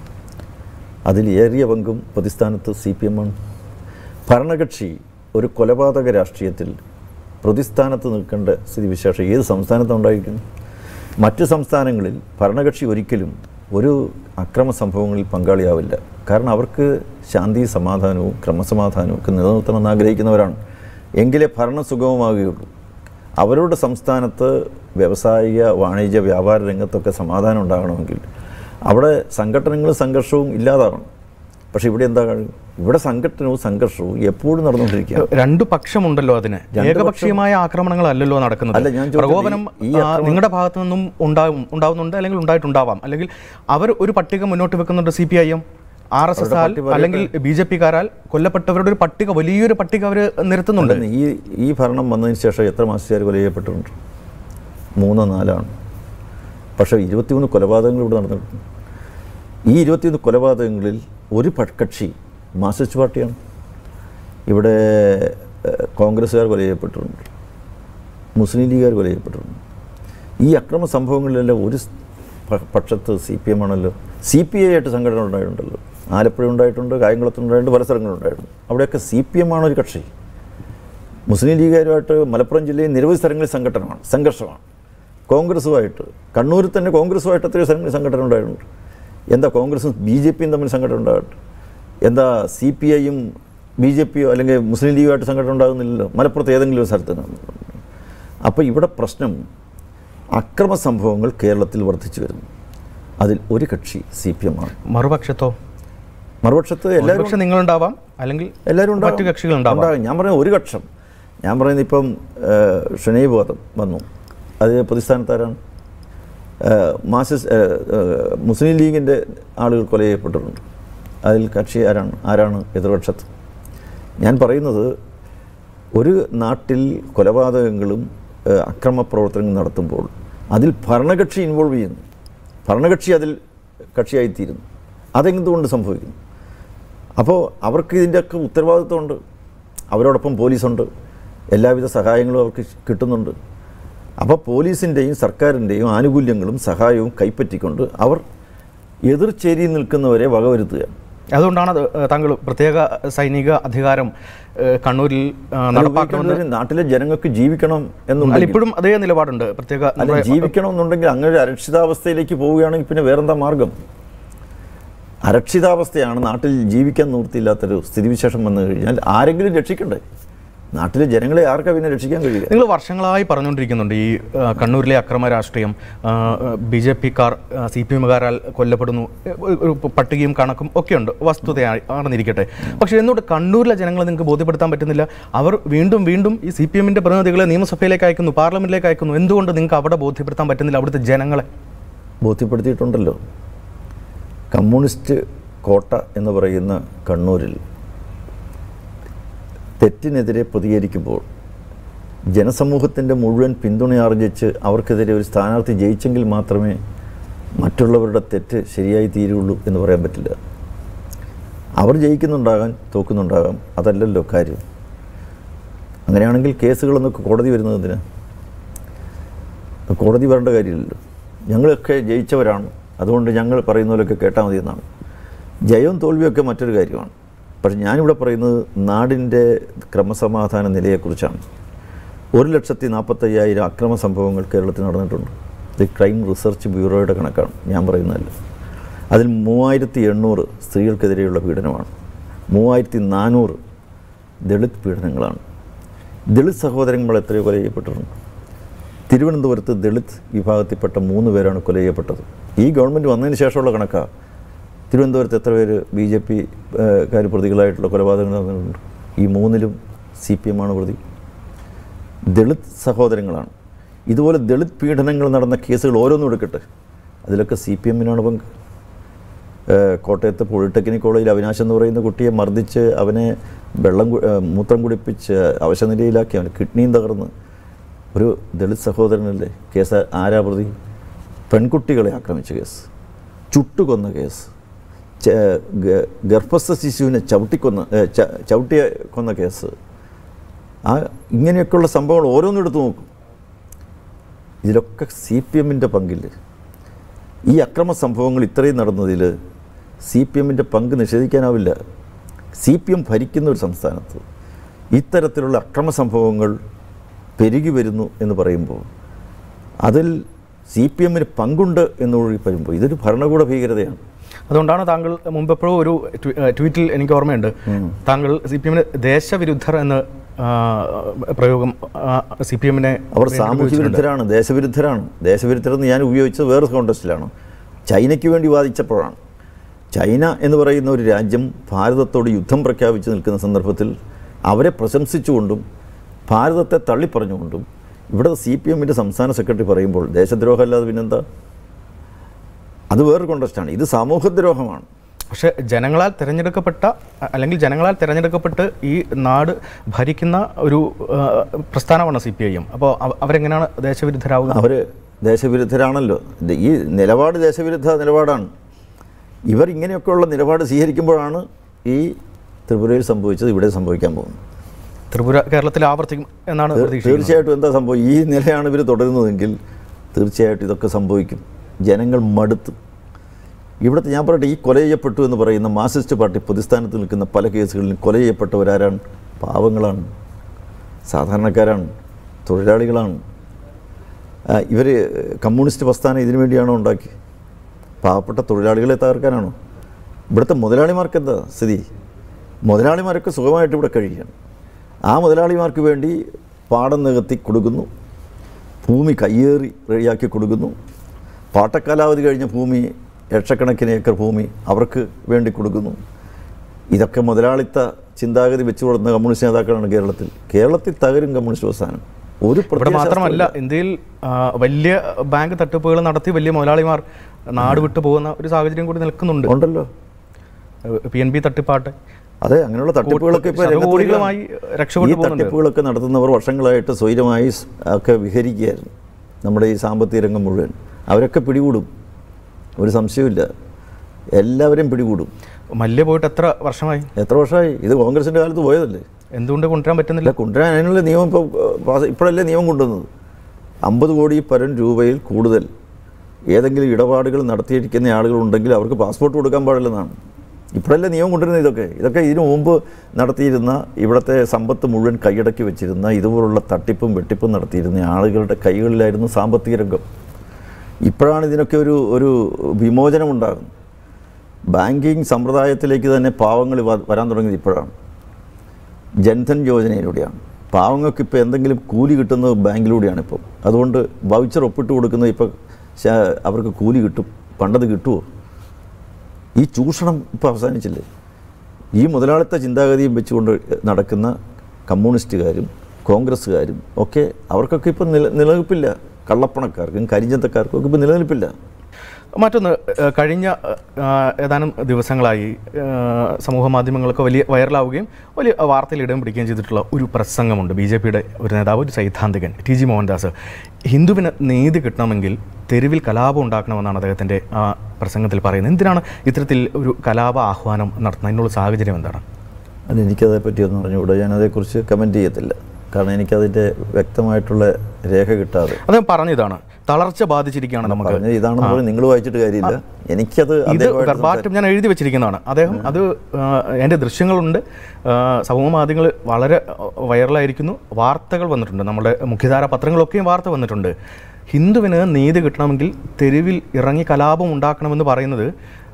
അതിൽ ഏറിയ പങ്കും പ്രതിസ്ഥാനത്ത് സി പി എമ്മാണ് ഭരണകക്ഷി ഒരു കൊലപാതക രാഷ്ട്രീയത്തിൽ പ്രതിസ്ഥാനത്ത് നിൽക്കേണ്ട സ്ഥിതിവിശേഷം ഏത് സംസ്ഥാനത്താണ് ഉണ്ടായിരിക്കുന്നു മറ്റ് സംസ്ഥാനങ്ങളിൽ ഭരണകക്ഷി ഒരിക്കലും ഒരു അക്രമ സംഭവങ്ങളിൽ പങ്കാളിയാവില്ല കാരണം അവർക്ക് ശാന്തി സമാധാനവും ക്രമസമാധാനവും ഒക്കെ നിലനിർത്തണമെന്ന് ആഗ്രഹിക്കുന്നവരാണ് എങ്കിലേ ഭരണം സുഗമമാകുകയുള്ളൂ അവരുടെ സംസ്ഥാനത്ത് വ്യാവസായിക വാണിജ്യ വ്യാപാര രംഗത്തൊക്കെ സമാധാനം ഉണ്ടാകണമെങ്കിൽ അവിടെ സംഘടനകളും സംഘർഷവും ഇല്ലാതാവണം പക്ഷേ ഇവിടെ എന്താ കഴിയും ഇവിടെ സംഘടനവും സംഘർഷവും എപ്പോഴും നടന്നുകൊണ്ടിരിക്കുകയാണ് രണ്ടു പക്ഷമുണ്ടല്ലോ അതിന് രണ്ട് ഏകപക്ഷീയമായ ആക്രമണങ്ങളല്ലല്ലോ നടക്കുന്നത് അല്ല, ഞാൻ ചോദിച്ചത് പ്രകോപനം ഈ ആ, ആക്രമണം- നിങ്ങളുടെ ഭാഗത്തു നിന്നും ഉണ്ടാവും ഉണ്ടാവുന്നുണ്ട് അല്ലെങ്കിൽ ഉണ്ടായിട്ടുണ്ടാവാം അല്ലെങ്കിൽ അവർ ഒരു പട്ടിക മുന്നോട്ട് വെക്കുന്നുണ്ട് C P I M R S S ആൽ പട്ടിക അല്ലെങ്കിൽ ബി ജെ പിക്കാരാൽ കൊല്ലപ്പെട്ടവരുടെ ഒരു പട്ടിക വലിയൊരു പട്ടിക അവർ നിരത്തുന്നുണ്ട് അല്ലെന്ന് ഈ ഈ ഭരണം വന്നതിന് ശേഷം എത്ര മാസക്കാർ കൊല ചെയ്യപ്പെട്ടിട്ടുണ്ട് മൂന്നോ നാലാണ് പക്ഷേ ഇരുപത്തിമൂന്ന് കൊലപാതകങ്ങൾ ഇവിടെ നടന്നിട്ടുണ്ട് ഈ ഇരുപത്തിയൊന്ന് കൊലപാതകങ്ങളിൽ ഒരു പ- കക്ഷി മാർക്സിസ്റ്റ് പാർട്ടിയാണ് ഇവിടെ ഏഹ്, കോൺഗ്രസ്സുകാർ കൊല ചെയ്യപ്പെട്ടിട്ടുണ്ട് മുസ്ലിം ലീഗുകാർ കൊല ചെയ്യപ്പെട്ടിട്ടുണ്ട് ഈ അക്രമ സംഭവങ്ങളിലെല്ലാം ഒരു സ് പ- പക്ഷത്ത് സി പി എം ആണല്ലോ സി പി ഐ ആയിട്ട് സംഘടന ഉണ്ടായിട്ടുണ്ടല്ലോ ആലപ്പുഴ ഉണ്ടായിട്ടുണ്ട് കായംകുളത്തുണ്ടായിട്ടുണ്ട് പല സ്ഥലങ്ങളുണ്ടായിട്ടുണ്ട് അവിടെയൊക്കെ സി പി എം ആണ് ഒരു കക്ഷി മുസ്ലിം ലീഗുകാരുമായിട്ട് മലപ്പുറം ജില്ലയിൽ നിരവധി സ്ഥലങ്ങളിൽ സംഘടനമാണ് സംഘർഷമാണ് കോൺഗ്രസുമായിട്ട് കണ്ണൂരിൽ തന്നെ കോൺഗ്രസുമായിട്ട് എത്രയോ സ്ഥലങ്ങളിൽ സംഘടന ഉണ്ടായിട്ടുണ്ട് എന്താ കോൺഗ്രസും ബി ജെ പിയും തമ്മിൽ സംഘടന ഉണ്ടാകട്ടെ എന്താ സി പി ഐയും ബി ജെ പിയോ അല്ലെങ്കിൽ മുസ്ലിം ലീഗുമായിട്ട് സംഘടന ഉണ്ടാകുന്നില്ലല്ലോ മലപ്പുറത്ത് ഏതെങ്കിലും ഒരു സ്ഥലത്ത് അപ്പോൾ ഇവിടെ പ്രശ്നം അക്രമ സംഭവങ്ങൾ കേരളത്തിൽ വർദ്ധിച്ചു വരുന്നു അതിൽ ഒരു കക്ഷി സി പി എം ആണ് മറുപക്ഷത്തോ മറുപക്ഷത്ത് എല്ലാവരും പക്ഷെ നിങ്ങളുണ്ടാവാം അല്ലെങ്കിൽ എല്ലാവരും ഉണ്ടാവും. മറ്റു കക്ഷികൾ ഉണ്ടാവാം ഉണ്ടാകും ഞാൻ പറഞ്ഞ ഒരു പക്ഷം ഞാൻ പറയുന്നത് ഇപ്പം ഷുനൈബ് വാദം വന്നു അത് പ്രതിസ്ഥാനത്താരാണ് മാസിസ് ഏഹ്, ഏഹ്, മുസ്ലിം ലീഗിൻ്റെ ആളുകൾ കൊല ചെയ്യപ്പെട്ടിട്ടുണ്ട് അതിൽ കക്ഷി ആരാണ് ആരാണ് എതിർപക്ഷത്ത് ഞാൻ പറയുന്നത് ഒരു നാട്ടിൽ കൊലപാതകങ്ങളും ഏഹ്, അക്രമ പ്രവർത്തനങ്ങളും നടത്തുമ്പോൾ അതിൽ ഭരണകക്ഷി ഇൻവോൾവ് ചെയ്യുന്നു ഭരണകക്ഷി അതിൽ കക്ഷിയായിത്തീരുന്നു അതെന്തുകൊണ്ട് സംഭവിക്കുന്നു അപ്പോൾ അവർക്ക് ഇതിൻ്റെയൊക്കെ ഉത്തരവാദിത്വമുണ്ട് അവരോടൊപ്പം പോലീസുണ്ട് എല്ലാവിധ സഹായങ്ങളും അവർക്ക് കിട്ടുന്നുണ്ട് അപ്പോൾ പോലീസിൻ്റെയും സർക്കാരിൻ്റെയും ആനുകൂല്യങ്ങളും സഹായവും കൈപ്പറ്റിക്കൊണ്ട് അവർ എതിർചേരിയിൽ നിൽക്കുന്നവരെ വകവരുത്തുകയാണ് അതുകൊണ്ടാണ് അത്, ഏഹ്, താങ്കൾ പ്രത്യേക സൈനിക അധികാരം ഏഹ്, കണ്ണൂരിൽ ഏഹ്, അത് നടപ്പാക്കണമെന്ന് ഉപയോഗിക്കേണ്ടവര് നാട്ടിലെ ജനങ്ങൾക്ക് ജീവിക്കണം അല്ല എന്നുണ്ടെങ്കിൽ ഇപ്പോഴും അതേ നിലപാടുണ്ട് പ്രത്യേക അല്ല നമ്മുടെ- ജീവിക്കണം എന്നുണ്ടെങ്കിൽ അങ്ങനെ ഒരു അരക്ഷിതാവസ്ഥയിലേക്ക് പോവുകയാണെങ്കിൽ പിന്നെ വേറെന്താ മാർഗം അരക്ഷിതാവസ്ഥയാണ് നാട്ടിൽ ജീവിക്കാൻ നിവൃത്തിയില്ലാത്തൊരു സ്ഥിതിവിശേഷം വന്നു കഴിഞ്ഞാൽ ആരെങ്കിലും രക്ഷിക്കണ്ടേ നാട്ടിലെ ജനങ്ങളെ ആർക്കാ പിന്നെ രക്ഷിക്കാൻ കഴിയുക നിങ്ങൾ വർഷങ്ങളായി പറഞ്ഞുകൊണ്ടിരിക്കുന്നുണ്ട് ഈ ആ, കണ്ണൂരിലെ അക്രമ രാഷ്ട്രീയം ബി ജെ പിക്കാർ സി പി എമ്മുകാരാൽ കൊല്ലപ്പെടുന്നു ഏ, ഒരു- ഒരു പട്ടികയും കണക്കും ഒക്കെയുണ്ട് വസ്തുതയായി ആണെന്നിരിക്കട്ടെ പക്ഷേ എന്തുകൊണ്ട് കണ്ണൂരിലെ ജനങ്ങളെ നിങ്ങൾക്ക് ബോധ്യപ്പെടുത്താൻ പറ്റുന്നില്ല അവർ വീണ്ടും വീണ്ടും ഈ സി പി എമ്മിൻ്റെ പ്രതിനിധികളെ നിയമസഭയിലേക്ക് അയക്കുന്നു പാർലമെന്റിലേക്ക് അയക്കുന്നു എന്തുകൊണ്ട് നിങ്ങൾക്ക് അവിടെ ബോധ്യപ്പെടുത്താൻ പറ്റുന്നില്ല അവിടുത്തെ ജനങ്ങളെ ബോധ്യപ്പെടുത്തിയിട്ടുണ്ടല്ലോ കമ്മ്യൂണിസ്റ്റ് കോട്ട എന്ന് പറയുന്ന കണ്ണൂരിൽ തെറ്റിനെതിരെ പ്രതികരിക്കുമ്പോൾ ജനസമൂഹത്തിൻ്റെ മുഴുവൻ പിന്തുണയാർജിച്ച് അവർക്കെതിരെ ഒരു സ്ഥാനാർത്ഥി ജയിച്ചെങ്കിൽ മാത്രമേ മറ്റുള്ളവരുടെ തെറ്റ് ശരിയായി തീരുള്ളൂ എന്ന് പറയാൻ പറ്റില്ല അവർ ജയിക്കുന്നുണ്ടാകാം തോക്കുന്നുണ്ടാകാം അതല്ലല്ലോ കാര്യം അങ്ങനെയാണെങ്കിൽ കേസുകളൊന്നൊക്കെ കോടതി വരുന്നത് എന്തിനാ കോടതി വരേണ്ട കാര്യമില്ലല്ലോ ഞങ്ങളൊക്കെ ജയിച്ചവരാണ് അതുകൊണ്ട് ഞങ്ങൾ പറയുന്ന പോലെയൊക്കെ കേട്ടാൽ മതി എന്നാണ് ജയവും തോൽവിയൊക്കെ മറ്റൊരു കാര്യമാണ് പക്ഷെ ഞാനിവിടെ പറയുന്നത് നാടിൻ്റെ ക്രമസമാധാന നിലയെക്കുറിച്ചാണ് ഒരു ലക്ഷത്തി നാൽപ്പത്തയ്യായിരം അക്രമ സംഭവങ്ങൾ കേരളത്തിൽ നടന്നിട്ടുണ്ട് ഇത് ക്രൈം റിസർച്ച് ബ്യൂറോയുടെ കണക്കാണ് ഞാൻ പറയുന്നതല്ല അതിൽ മൂവായിരത്തി എണ്ണൂറ് സ്ത്രീകൾക്കെതിരെയുള്ള പീഡനമാണ് മൂവായിരത്തി നാനൂറ് ദളിത് പീഡനങ്ങളാണ് ദളിത് സഹോദരങ്ങൾ എത്രയോ കൊല ചെയ്യപ്പെട്ടിട്ടുണ്ട് തിരുവനന്തപുരത്ത് ദളിത് വിഭാഗത്തിൽപ്പെട്ട മൂന്ന് പേരാണ് കൊല ചെയ്യപ്പെട്ടത് ഈ ഗവൺമെൻറ് വന്നതിന് ശേഷമുള്ള കണക്കാണ് തിരുവനന്തപുരത്ത് എത്ര പേര് ബി ജെ പി കാര് പ്രതികളായിട്ടുള്ള കൊലപാതകങ്ങൾ നടന്നിട്ടുണ്ട് ഈ മൂന്നിലും സി പി എമ്മാണ് പ്രതി ദളിത് സഹോദരങ്ങളാണ് ഇതുപോലെ ദളിത് പീഡനങ്ങൾ നടന്ന കേസുകൾ ഓരോന്നും എടുക്കട്ടെ അതിലൊക്കെ സി പി എമ്മിനാണ് പങ്ക് ഏഹ് കോട്ടയത്ത് പോളിടെക്നിക് കോളേജിൽ അവിനാശ് എന്ന് പറയുന്ന കുട്ടിയെ മർദ്ദിച്ച് അവനെ വെള്ളം കു- ഏഹ് മൂത്രം കുടിപ്പിച്ച് അവശനിലയിലാക്കി അവന് കിഡ്നിയും തകർന്ന് ഒരു ദളിത് സഹോദരനല്ലേ കേസ് ആരാ പ്രതി പെൺകുട്ടികളെ ആക്രമിച്ച കേസ് ചുട്ടുകൊന്ന കേസ് ച- ഗ- ഗർഭസ്ഥ ശിശുവിനെ ചവിട്ടിക്കൊന്ന ഏഹ് ച- ചവിട്ടിയ കൊന്ന കേസ് ആ ഇങ്ങനെയൊക്കെയുള്ള സംഭവങ്ങൾ ഓരോന്നും എടുത്തു നോക്കും ഇതിലൊക്കെ സി പി എമ്മിൻ്റെ പങ്കില്ല ഈ അക്രമ സംഭവങ്ങൾ ഇത്രയും നടന്നതിൽ സി പി എമ്മിൻ്റെ പങ്ക് നിഷേധിക്കാനാവില്ല സി പി എം ഭരിക്കുന്ന ഒരു സംസ്ഥാനത്ത് ഇത്തരത്തിലുള്ള അക്രമ സംഭവങ്ങൾ പെരുകി വരുന്നു എന്ന് പറയുമ്പോൾ അതിൽ സി പി എമ്മിന് പങ്കുണ്ട് എന്ന് കൂടി പറയുമ്പോൾ ഇതൊരു ഭരണകൂട ഭീകരതയാണ് അതുകൊണ്ടാണ് താങ്കൾ മുമ്പ് എപ്പോഴും ഒരു ട്വീ- ഏഹ് ട്വീറ്റിൽ എനിക്ക് ഓർമ്മയുണ്ട് താങ്കൾ സി പി എമ്മിന് ദേശവിരുദ്ധർ എന്ന ആ, പ്രയോഗം സി പി എമ്മിനെ അവർ സാമൂഹ്യ വിരുദ്ധരാണ് ദേശവിരുദ്ധരാണ് ദേശവിരുദ്ധരെന്ന് ഞാൻ ഉപയോഗിച്ചത് വേറെ കോണ്ടസ്റ്റിലാണ് ചൈനയ്ക്ക് വേണ്ടി വാദിച്ചപ്പോഴാണ് ചൈന എന്ന് പറയുന്ന ഒരു രാജ്യം ഭാരതത്തോട് യുദ്ധം പ്രഖ്യാപിച്ച് നിൽക്കുന്ന സന്ദർഭത്തിൽ അവരെ പ്രശംസിച്ചുകൊണ്ടും ഭാരതത്തെ തള്ളിപ്പറഞ്ഞുകൊണ്ടും ഇവിടെ സി പി എമ്മിൻ്റെ സംസ്ഥാന സെക്രട്ടറി പറയുമ്പോൾ ദേശദ്രോഹം അല്ലാതെ പിന്നെന്താ അത് വേറൊരു കോണ്ടസ്റ്റാണ് ഇത് സാമൂഹ്യദ്രോഹമാണ് പക്ഷേ ജനങ്ങളാൽ തിരഞ്ഞെടുക്കപ്പെട്ട അ- അല്ലെങ്കിൽ ജനങ്ങളാൽ തിരഞ്ഞെടുക്കപ്പെട്ട് ഈ നാട് ഭരിക്കുന്ന ഒരു ആ, പ്രസ്ഥാനമാണ് സി പി ഐ എം അപ്പോൾ അവരെങ്ങനെയാണ് ദേശവിരുദ്ധരാവുക അവർ ദേശവിരുദ്ധരാണല്ലോ ഇത് ഈ നിലപാട് ദേശവിരുദ്ധ നിലപാടാണ് ഇവർ ഇങ്ങനെയൊക്കെയുള്ള നിലപാട് സ്വീകരിക്കുമ്പോഴാണ് ഈ ത്രിപുരയിൽ സംഭവിച്ചത് ഇവിടെ സംഭവിക്കാൻ പോകുന്നത് ത്രിപുര കേരളത്തിൽ ആവർത്തിക്കും എന്നാണ് പ്രതീക്ഷിക്കുന്നത് തീർച്ചയായിട്ടും എന്താ സംഭവം ഈ നിലയാണ് ഇവർ തുടരുന്നതെങ്കിൽ തീർച്ചയായിട്ടും ഇതൊക്കെ സംഭവിക്കും ജനങ്ങൾ മടുത്തു ഇവിടുത്തെ ഞാൻ പറയട്ടെ ഈ കൊല ചെയ്യപ്പെട്ടു എന്ന് പറയുന്ന മാർക്സിസ്റ്റ് പാർട്ടി പൊതുസ്ഥാനത്ത് നിൽക്കുന്ന പല കേസുകളിലും കൊല ചെയ്യപ്പെട്ടവരാരാണ് പാവങ്ങളാണ് സാധാരണക്കാരാണ് തൊഴിലാളികളാണ് ഇവർ കമ്മ്യൂണിസ്റ്റ് പ്രസ്ഥാനം ഇതിനു വേണ്ടിയാണോ ഉണ്ടാക്കി പാവപ്പെട്ട തൊഴിലാളികളെ തകർക്കാനാണോ ഇവിടുത്തെ മുതലാളിമാർക്ക് എന്താ സ്ഥിതി മുതലാളിമാരൊക്കെ സുഖമായിട്ട് ഇവിടെ കഴിയുകയാണ് ആ മുതലാളിമാർക്ക് വേണ്ടി പാടം നികത്തി കൊടുക്കുന്നു ഭൂമി കയ്യേറി റെഡിയാക്കി കൊടുക്കുന്നു പാട്ടക്കാലാവധി കഴിഞ്ഞ ഭൂമി ലക്ഷക്കണക്കിന് ഏക്കർ ഭൂമി അവർക്ക് വേണ്ടി കൊടുക്കുന്നു ഇതൊക്കെ മുതലാളിത്ത ചിന്താഗതി വെച്ചു കൊടുക്കുന്ന കമ്മ്യൂണിസ്റ്റ് നേതാക്കളാണ് കേരളത്തിൽ കേരളത്തിൽ തകരും കമ്മ്യൂണിസ്റ്റ് പ്രസ്ഥാനം ഒരു ഇവിടെ പ്രത്യയ മാത്രമല്ല ഇന്ത്യയിൽ ആ, വലിയ ബാങ്ക് തട്ടിപ്പുകൾ നടത്തി വലിയ മുതലാളിമാർ നാട് വിട്ടു പോകുന്ന ഒരു സാഹചര്യം കൂടി നിൽക്കുന്നുണ്ട് ഉണ്ടല്ലോ പി എൻ ബി തട്ടിപ്പാട്ടെ അതെ അങ്ങനെയുള്ള തട്ടിപ്പുകളൊക്കെ ഇപ്പോൾ രംഗത്ത് ശതകോടികളുമായി വരികയാണ്. രക്ഷപ്പെട്ടു ഈ തട്ടിപ്പുകളൊക്കെ നടത്തുന്നവർ വർഷങ്ങളായിട്ട് സ്വൈരമായി സ് ഒക്കെ വിഹരിക്കുകയായിരുന്നു നമ്മുടെ ഈ സാമ്പത്തിക രംഗം മുഴുവൻ അവരൊക്കെ പിടികൂടും ഒരു സംശയമില്ല എല്ലാവരെയും പിടികൂടും മല്യ പോയിട്ട് എത്ര വർഷമായി എത്ര വർഷമായി ഇത് കോൺഗ്രസിൻ്റെ കാലത്ത് പോയതല്ലേ എന്തുകൊണ്ട് കൊണ്ടുവരാൻ പറ്റുന്നില്ല ഇല്ല കൊണ്ടുവരാൻ അതിനുള്ള നിയമം ഇപ്പോൾ പാസ് ഇപ്പോഴല്ലേ നിയമം കൊണ്ടുവന്നത് അമ്പത് കോടി പരം രൂപയിൽ കൂടുതൽ ഏതെങ്കിലും ഇടപാടുകൾ നടത്തിയിരിക്കുന്ന ആളുകളുണ്ടെങ്കിൽ അവർക്ക് പാസ്പോർട്ട് കൊടുക്കാൻ പാടില്ലെന്നാണ് ഇപ്പോഴല്ലേ നിയമം കൊണ്ടുവരുന്നത് ഇതൊക്കെ ഇതൊക്കെ ഇതിനു മുമ്പ് നടത്തിയിരുന്ന ഇവിടുത്തെ സമ്പത്ത് മുഴുവൻ കൈയടക്കി വെച്ചിരുന്ന ഇതുപോലുള്ള തട്ടിപ്പും വെട്ടിപ്പും നടത്തിയിരുന്ന ആളുകളുടെ കൈകളിലായിരുന്നു സാമ്പത്തിക രംഗം ഇപ്പോഴാണ് ഇതിനൊക്കെ ഒരു ഒരു വിമോചനം ഉണ്ടാകുന്നത് ബാങ്കിങ് സമ്പ്രദായത്തിലേക്ക് തന്നെ പാവങ്ങൾ വ- വരാൻ തുടങ്ങിയത് ഇപ്പോഴാണ് ജൻധൻ യോജനയിലൂടെയാണ് പാവങ്ങൾക്ക് ഇപ്പോൾ എന്തെങ്കിലും കൂലി കിട്ടുന്നത് ബാങ്കിലൂടെയാണ് ഇപ്പം അതുകൊണ്ട് വൗച്ചർ ഒപ്പിട്ട് കൊടുക്കുന്നത് ഇപ്പോൾ ശ- അവർക്ക് കൂലി കിട്ടും പണ്ടത് കിട്ടുമോ ഈ ചൂഷണം ഇപ്പോൾ അവസാനിച്ചില്ലേ ഈ മുതലാളിത്ത ചിന്താഗതിയും വെച്ചുകൊണ്ട് നടക്കുന്ന കമ്മ്യൂണിസ്റ്റുകാരും കോൺഗ്രസ്സുകാരും ഒക്കെ അവർക്കൊക്കെ ഇപ്പം നില നിലനിൽപ്പില്ല കള്ളപ്പണക്കാർക്കും കരിഞ്ചന്തക്കാർക്കും ഒക്കെ ഇപ്പം നിലനിൽപ്പില്ല മറ്റൊന്ന് ഏഹ്, കഴിഞ്ഞ ഏഹ്, ഏതാനും ദിവസങ്ങളായി ഏഹ്, സമൂഹ മാധ്യമങ്ങളൊക്കെ വലിയ വൈറലാവുകയും വലിയ വാർത്തയിൽ ഇടം പിടിക്കുകയും ചെയ്തിട്ടുള്ള ഒരു പ്രസംഗമുണ്ട് ബി ജെ പിയുടെ ഒരു നേതാവ് ഒരു സൈദ്ധാന്തികൻ ടി ജി മോഹൻദാസ് ഹിന്ദുവിന് നീതി കിട്ടണമെങ്കിൽ തെരുവിൽ കലാപം ഉണ്ടാക്കണമെന്നാണ് അദ്ദേഹത്തിൻ്റെ ആ പ്രസംഗത്തിൽ പറയുന്നത് എന്തിനാണ് ഇത്തരത്തിൽ ഒരു കലാപ ആഹ്വാനം നടത്തുന്നത് അതിനുള്ള സാഹചര്യം എന്താണ് അത് എനിക്കതേപ്പറ്റി ഒന്നും അറിഞ്ഞുകൂടാ ഞാനതേക്കുറിച്ച് കമൻറ്റ് ചെയ്യത്തില്ല കാരണം എനിക്കതിൻ്റെ വ്യക്തമായിട്ടുള്ള രേഖ കിട്ടാതെ അദ്ദേഹം പറഞ്ഞതാണ് തളർച്ച ബാധിച്ചിരിക്കുകയാണ് നമുക്ക് പറഞ്ഞ ഇതാണെന്ന് പറഞ്ഞ് നിങ്ങൾ വായിച്ചിട്ട് കാര്യമില്ല എനിക്കത് ഇത് അദ്ദേഹമായിട്ട് വെർബാറ്റം ഞാൻ എഴുതി വെച്ചിരിക്കുന്നതാണ് അദ്ദേഹം അത് ആ, എൻ്റെ ദൃശ്യങ്ങളുണ്ട് ആ, സമൂഹ മാധ്യമങ്ങൾ വളരെ ആ, വൈറലായിരിക്കുന്നു വാർത്തകൾ വന്നിട്ടുണ്ട് നമ്മുടെ മുഖ്യധാര പത്രങ്ങളൊക്കെയും വാർത്ത വന്നിട്ടുണ്ട് ഹിന്ദുവിന് നീതി കിട്ടണമെങ്കിൽ തെരുവിൽ ഇറങ്ങി കലാപം ഉണ്ടാക്കണമെന്ന് പറയുന്നത്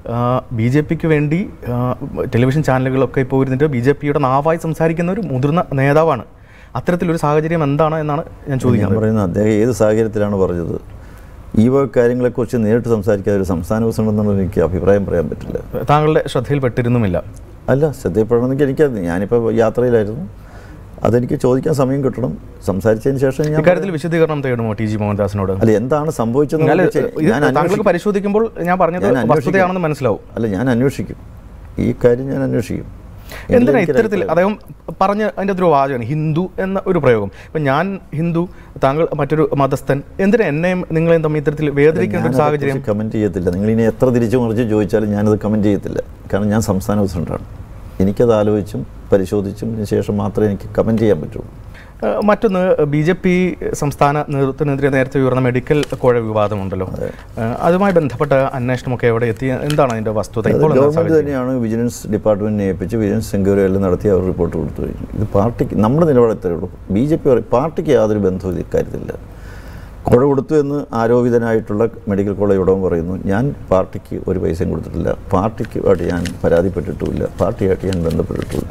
ബി ജെ പിക്ക് വേണ്ടി ആ, ടെലിവിഷൻ ചാനലുകളൊക്കെ ഇപ്പോൾ ഇരുന്നിട്ട് ബി ജെ പിയുടെ നാവായി സംസാരിക്കുന്ന ഒരു മുതിർന്ന നേതാവാണ് അത്തരത്തിലൊരു സാഹചര്യം എന്താണ് എന്നാണ് ഞാൻ ഞാൻ ചോദിക്കുന്നത് പറയുന്നത് അദ്ദേഹം ഏത് സാഹചര്യത്തിലാണ് പറഞ്ഞത് ഈ വക കാര്യങ്ങളെക്കുറിച്ച് നേരിട്ട് സംസാരിക്കാതെ ഒരു സംസ്ഥാന പ്രസിഡന്റ് എന്നുള്ള എനിക്ക് അഭിപ്രായം പറയാൻ പറ്റില്ല താങ്കളുടെ ശ്രദ്ധയിൽപ്പെട്ടിരുന്നുമില്ല അല്ല ശ്രദ്ധയപ്പെടണമെങ്കിൽ എനിക്കത് ഞാനിപ്പോൾ യാത്രയിലായിരുന്നു അതെനിക്ക് ചോദിക്കാൻ സമയം കിട്ടണം സംസാരിച്ചതിന് ശേഷം ഞാൻ ഇക്കാര്യത്തിൽ വിശദീകരണം തേടുമോ ടി ജി മോഹൻദാസിനോട് അല്ല എന്താണ് സംഭവിച്ചതെന്ന് ഞാൻ വെച്ചാൽ ഇത് ഞാൻ താങ്കൾക്ക് അന്വേഷിക്കും പരിശോധിക്കുമ്പോൾ ഞാൻ പറഞ്ഞത് ഞാൻ അന്വേഷിക്കും. വസ്തുതയാണെന്ന് മനസ്സിലാവും അല്ല ഞാൻ അന്വേഷിക്കും ഈ കാര്യം ഞാൻ അന്വേഷിക്കും എന്തിനാ എനിക്ക് ഇത്തരത്തിൽ അദ്ദേഹം പറഞ്ഞ അതിൻ്റെ ഒരു വാചകമാണ് ഹിന്ദു എന്ന ഒരു പ്രയോഗം ഇപ്പം ഞാൻ ഹിന്ദു താങ്കൾ മറ്റൊരു മതസ്ഥൻ എന്തിനാ എന്നെയും നിങ്ങളെയും തമ്മിൽ ഇത്തരത്തിൽ വേദനിക്കേണ്ട ഒരു സാഹചര്യം കമൻറ്റ് ചെയ്യത്തില്ല നിങ്ങൾ ഇനി എത്ര തിരിച്ചു മറിച്ച് ചോദിച്ചാലും ഞാനത് കമൻറ്റ് ചെയ്യത്തില്ല കാരണം ഞാൻ സംസ്ഥാന പ്രസിഡന്റാണ് എനിക്കത് ആലോചിച്ചും പരിശോധിച്ചും ഇതിന് ശേഷം മാത്രമേ എനിക്ക് കമൻറ്റ് ചെയ്യാൻ പറ്റുള്ളൂ ഏഹ് മറ്റൊന്ന് ബി ജെ പി സംസ്ഥാന നേതൃത്വത്തിനെതിരെ നേരത്തെ ഉയർന്ന മെഡിക്കൽ കോഴ വിവാദമുണ്ടല്ലോ ഏഹ് അതുമായി ബന്ധപ്പെട്ട അന്വേഷണമൊക്കെ എവിടെ എത്തി എന്താണ് അതിൻ്റെ വസ്തുത അത് ഇപ്പോൾ എന്താ ഗവൺമെൻറ് സാഹചര്യം തന്നെയാണ് വിജിലൻസ് ഡിപ്പാർട്ട്മെൻറ്റിനെ ഏൽപ്പിച്ച് വിജിലൻസ് എൻക്വയറി എല്ലാം നടത്തി അവർ റിപ്പോർട്ട് കൊടുത്തു കഴിഞ്ഞു ഇത് പാർട്ടിക്ക് നമ്മുടെ നിലപാട് ഇത്രയേ ഉള്ളൂ ബി ജെ പി പാർട്ടിക്ക് യാതൊരു ബന്ധവും ഇക്കാര്യത്തിലില്ല കുഴ കൊടുത്തു എന്ന് ആരോപിതനായിട്ടുള്ള മെഡിക്കൽ കോളേജ് ഉടമ പറയുന്നു ഞാൻ പാർട്ടിക്ക് ഒരു പൈസയും കൊടുത്തിട്ടില്ല പാർട്ടിക്ക് ആയിട്ട് ഞാൻ പരാതിപ്പെട്ടിട്ടുമില്ല പാർട്ടിയായിട്ട് ഞാൻ ബന്ധപ്പെട്ടിട്ടുമില്ല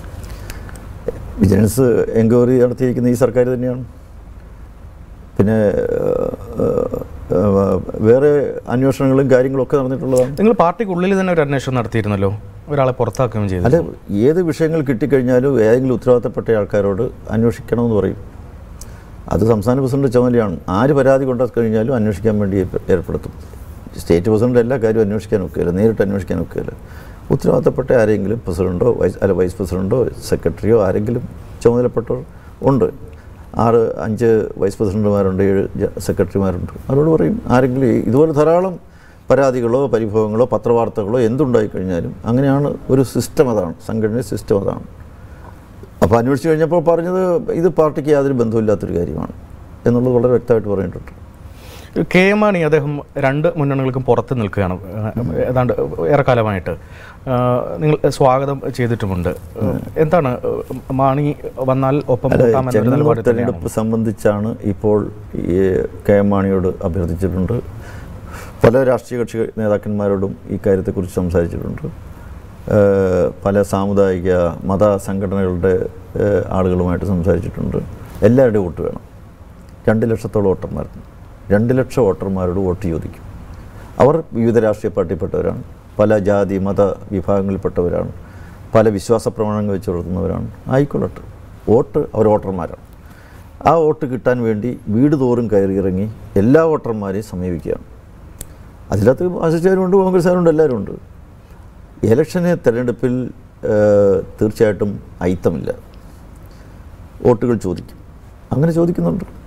വിജിലൻസ് എൻക്വയറി നടത്തിയിരിക്കുന്ന ഈ സർക്കാർ തന്നെയാണ് പിന്നെ ഏഹ്, ഏഹ്, വേറെ അന്വേഷണങ്ങളും കാര്യങ്ങളും ഒക്കെ നടന്നിട്ടുള്ളതാണ് നിങ്ങൾ പാർട്ടിക്കുള്ളിൽ തന്നെ ഒരു അന്വേഷണം നടത്തിയിരുന്നല്ലോ ഒരാളെ പുറത്താക്കുകയും ചെയ്തു അല്ല ഏത് വിഷയങ്ങൾ കിട്ടിക്കഴിഞ്ഞാലും ഏതെങ്കിലും ഉത്തരവാദിത്തപ്പെട്ട ആൾക്കാരോട് അന്വേഷിക്കണമെന്ന് പറയും അത് സംസ്ഥാന പ്രസിഡന്റ് ചുമതലയാണ് ആര് പരാതി കൊണ്ടു കഴിഞ്ഞാലും അന്വേഷിക്കാൻ വേണ്ടി ഏർപ്പെ- ഏർപ്പെടുത്തും സ്റ്റേറ്റ് പ്രസിഡന്റ് എല്ലാ കാര്യവും അന്വേഷിക്കാൻ ഒക്കുകയില്ല നേരിട്ട് അന്വേഷിക്കാൻ ഒക്കുകയില്ല ഉത്തരവാദിത്തപ്പെട്ട ആരെങ്കിലും പ്രസിഡന്റോ വൈസ് അല്ല വൈസ് പ്രസിഡന്റോ സെക്രട്ടറിയോ ആരെങ്കിലും ചുമതലപ്പെട്ടവർ ഉണ്ട് ആറ് അഞ്ച് വൈസ് പ്രസിഡന്റുമാരുണ്ട് ഏഴ് ജ- സെക്രട്ടറിമാരുണ്ട് അവരോട് പറയും ആരെങ്കിലും ഈ- ഇതുപോലെ ധാരാളം പരാതികളോ പരിഭവങ്ങളോ പത്രവാർത്തകളോ എന്തുണ്ടായി കഴിഞ്ഞാലും അങ്ങനെയാണ് ഒരു സിസ്റ്റം അതാണ് സംഘടന സിസ്റ്റം അതാണ് അപ്പോൾ അന്വേഷിച്ച് കഴിഞ്ഞപ്പോൾ പറഞ്ഞത് ഇത് പാർട്ടിക്ക് യാതൊരു ബന്ധമില്ലാത്തൊരു കാര്യമാണ് എന്നുള്ളത് വളരെ വ്യക്തമായിട്ട് പറഞ്ഞിട്ടുണ്ട് കെ എം മാണി അദ്ദേഹം രണ്ട് മുന്നണികൾക്കും പുറത്ത് നിൽക്കുകയാണ് ഏഹ് ഏതാണ്ട് ഏറെക്കാലമായിട്ട് ഏഹ് നിങ്ങൾ സ്വാഗതം ചെയ്തിട്ടുമുണ്ട് ഏഹ് എന്താണ് ഏഹ് മാണി വന്നാൽ ഒപ്പം കൂട്ടാമെന്നൊരു ചെങ്ങന്നൂർ നിലപാട് തന്നെയാണോ? തെരഞ്ഞെടുപ്പ് സംബന്ധിച്ചാണ് ഇപ്പോൾ ഈ കെ എം മാണിയോട് അഭ്യർത്ഥിച്ചിട്ടുണ്ട് പല രാഷ്ട്രീയ കക്ഷി നേതാക്കന്മാരോടും ഈ കാര്യത്തെക്കുറിച്ച് സംസാരിച്ചിട്ടുണ്ട് ഏഹ് പല സാമുദായിക മത സംഘടനകളുടെ ഏഹ് ആളുകളുമായിട്ട് സംസാരിച്ചിട്ടുണ്ട് എല്ലാവരുടെയും വോട്ട് വേണം രണ്ട് ലക്ഷത്തോളം വോട്ടർമാരുണ്ട് രണ്ട് ലക്ഷം വോട്ടർമാരോട് വോട്ട് ചോദിക്കും അവർ വിവിധ രാഷ്ട്രീയ പാർട്ടിപ്പെട്ടവരാണ് പല ജാതി മത വിഭാഗങ്ങളിൽപ്പെട്ടവരാണ് പല വിശ്വാസ പ്രമാണങ്ങൾ വെച്ച് പുലർത്തുന്നവരാണ് ആയിക്കൊള്ളട്ടെ വോട്ട് അവർ വോട്ടർമാരാണ് ആ വോട്ട് കിട്ടാൻ വേണ്ടി വീട് തോറും കയറി ഇറങ്ങി എല്ലാ വോട്ടർമാരെയും സമീപിക്കുകയാണ് അതിനകത്ത് മാർസിസ്റ്റുകാരുണ്ട് കോൺഗ്രസ്സുകാരുണ്ട് എല്ലാവരും ഉണ്ട് ഇലക്ഷനെ തെരഞ്ഞെടുപ്പിൽ ഏഹ്, തീർച്ചയായിട്ടും അയിത്തമില്ല വോട്ടുകൾ ചോദിക്കും അങ്ങനെ ചോദിക്കുന്നുണ്ട്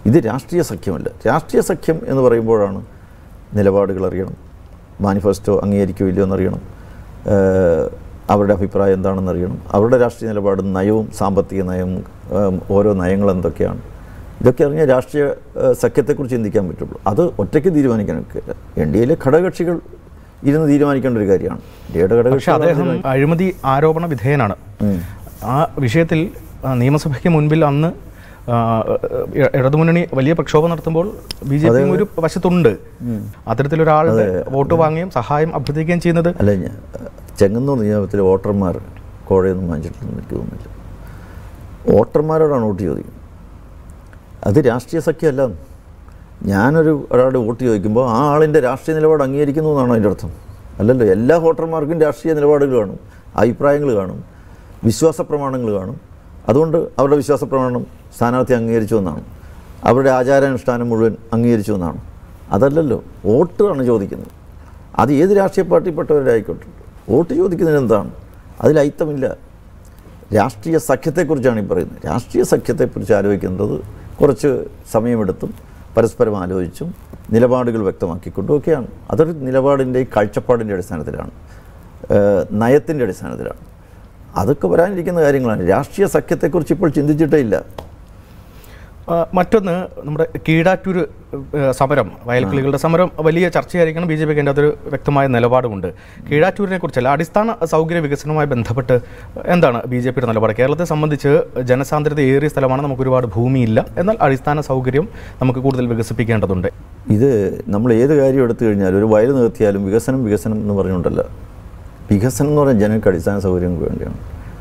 ഇത് രാഷ്ട്രീയ സഖ്യമല്ല രാഷ്ട്രീയ സഖ്യം എന്ന് പറയുമ്പോഴാണ് നിലപാടുകൾ അറിയണം മാനിഫെസ്റ്റോ അംഗീകരിക്കുമോ ഇല്ലയോ എന്നറിയണം ഏഹ് അവരുടെ അഭിപ്രായം എന്താണെന്ന് അറിയണം അവരുടെ രാഷ്ട്രീയ നിലപാടും നയവും സാമ്പത്തിക നയവും ഏഹ് ഓരോ നയങ്ങൾ എന്തൊക്കെയാണ് ഇതൊക്കെ അറിഞ്ഞാൽ രാഷ്ട്രീയ ഏഹ് സഖ്യത്തെക്കുറിച്ച് ചിന്തിക്കാൻ പറ്റുള്ളൂ അത് ഒറ്റയ്ക്ക് തീരുമാനിക്കാൻ ഒക്കില്ല എൻ ഡി എയിലെ ഘടകകക്ഷികൾ ഇരുന്ന് തീരുമാനിക്കേണ്ട ഒരു കാര്യമാണ് ഇന്ത്യയുടെ പക്ഷെ ഘടകകക്ഷികൾ അദ്ദേഹം അഴിമതി ആരോപണ വിധേയനാണ് ആ വിഷയത്തിൽ ആ, നിയമസഭയ്ക്ക് മുൻപിൽ അന്ന് ആ, ഇ- ഇടതുമുന്നണി വലിയ പ്രക്ഷോഭം നടത്തുമ്പോൾ ബി ജെ പി ഒരു വശത്തുണ്ട് അത്തരത്തിലൊരാളുടെ വോട്ട് വാങ്ങുകയും സഹായം അഭ്യർത്ഥിക്കുകയും ചെയ്യുന്നത് അല്ല ഞാൻ ചെങ്ങന്നൂർ നിയമത്തിലെ വോട്ടർമാർ കോഴയൊന്നും വാങ്ങിച്ചിട്ടില്ലെന്ന് എനിക്ക് തോന്നുന്നില്ല വോട്ടർമാരോടാണ് വോട്ട് ചോദിക്കുന്നത് അത് രാഷ്ട്രീയ സഖ്യമല്ല ഞാനൊരു ഒരാളുടെ വോട്ട് ചോദിക്കുമ്പോൾ ആ ആളിൻ്റെ രാഷ്ട്രീയ നിലപാട് അംഗീകരിക്കുന്നു എന്നാണ് അതിൻ്റെ അർത്ഥം അല്ലല്ലോ എല്ലാ വോട്ടർമാർക്കും രാഷ്ട്രീയ നിലപാടുകൾ കാണും അഭിപ്രായങ്ങൾ കാണും വിശ്വാസ പ്രമാണങ്ങൾ കാണും അതുകൊണ്ട് അവരുടെ വിശ്വാസ പ്രമാണം സ്ഥാനാർത്ഥി അംഗീകരിച്ചു എന്നാണ് അവരുടെ ആചാരാനുഷ്ഠാനം മുഴുവൻ അംഗീകരിച്ചു എന്നാണ് അതല്ലല്ലോ വോട്ടാണ് ചോദിക്കുന്നത് അത് ഏത് രാഷ്ട്രീയ പാർട്ടിപ്പെട്ടവരുടെ ആയിക്കോട്ടെ വോട്ട് ചോദിക്കുന്നതിന് എന്താണ് അതിൽ അയിത്തമില്ല രാഷ്ട്രീയ സഖ്യത്തെക്കുറിച്ചാണ് ഈ പറയുന്നത് രാഷ്ട്രീയ സഖ്യത്തെക്കുറിച്ച് ആലോചിക്കുന്നത് കുറച്ച് സമയമെടുത്തും പരസ്പരം ആലോചിച്ചും നിലപാടുകൾ വ്യക്തമാക്കിക്കൊണ്ടും ഒക്കെയാണ് അതൊരു നിലപാടിൻ്റെ കാഴ്ചപ്പാടിൻ്റെ അടിസ്ഥാനത്തിലാണ് ഏഹ് നയത്തിൻ്റെ അടിസ്ഥാനത്തിലാണ് അതൊക്കെ വരാനിരിക്കുന്ന കാര്യങ്ങളാണ് രാഷ്ട്രീയ സഖ്യത്തെക്കുറിച്ച് ഇപ്പോൾ ചിന്തിച്ചിട്ടേ ഇല്ല ആ, മറ്റൊന്ന് നമ്മുടെ കീഴാറ്റൂർ ഏ, സമരം വയൽക്കിളികളുടെ സമരം വലിയ ചർച്ചയായിരിക്കണം ബി ജെ പിക്ക് അതിൻ്റെ അതൊരു വ്യക്തമായ നിലപാടുമുണ്ട് കീഴാറ്റൂരിനെ കുറിച്ചല്ല അടിസ്ഥാന സൗകര്യ വികസനവുമായി ബന്ധപ്പെട്ട് എന്താണ് ബി ജെ പിയുടെ നിലപാട് കേരളത്തെ സംബന്ധിച്ച് ജനസാന്ദ്രത ഏറിയ സ്ഥലമാണ് നമുക്ക് ഒരുപാട് ഭൂമിയില്ല എന്നാൽ അടിസ്ഥാന സൗകര്യം നമുക്ക് കൂടുതൽ വികസിപ്പിക്കേണ്ടതുണ്ട് ഇത് നമ്മൾ ഏത് കാര്യം എടുത്തു കഴിഞ്ഞാലും ഒരു വയൽ നിർത്തിയാലും വികസനം വികസനം എന്ന് പറഞ്ഞുകൊണ്ടല്ല വികസനം എന്ന് പറഞ്ഞാൽ ജനങ്ങൾക്ക് അടിസ്ഥാന സൗകര്യങ്ങൾക്ക് വേണ്ടിയാണ്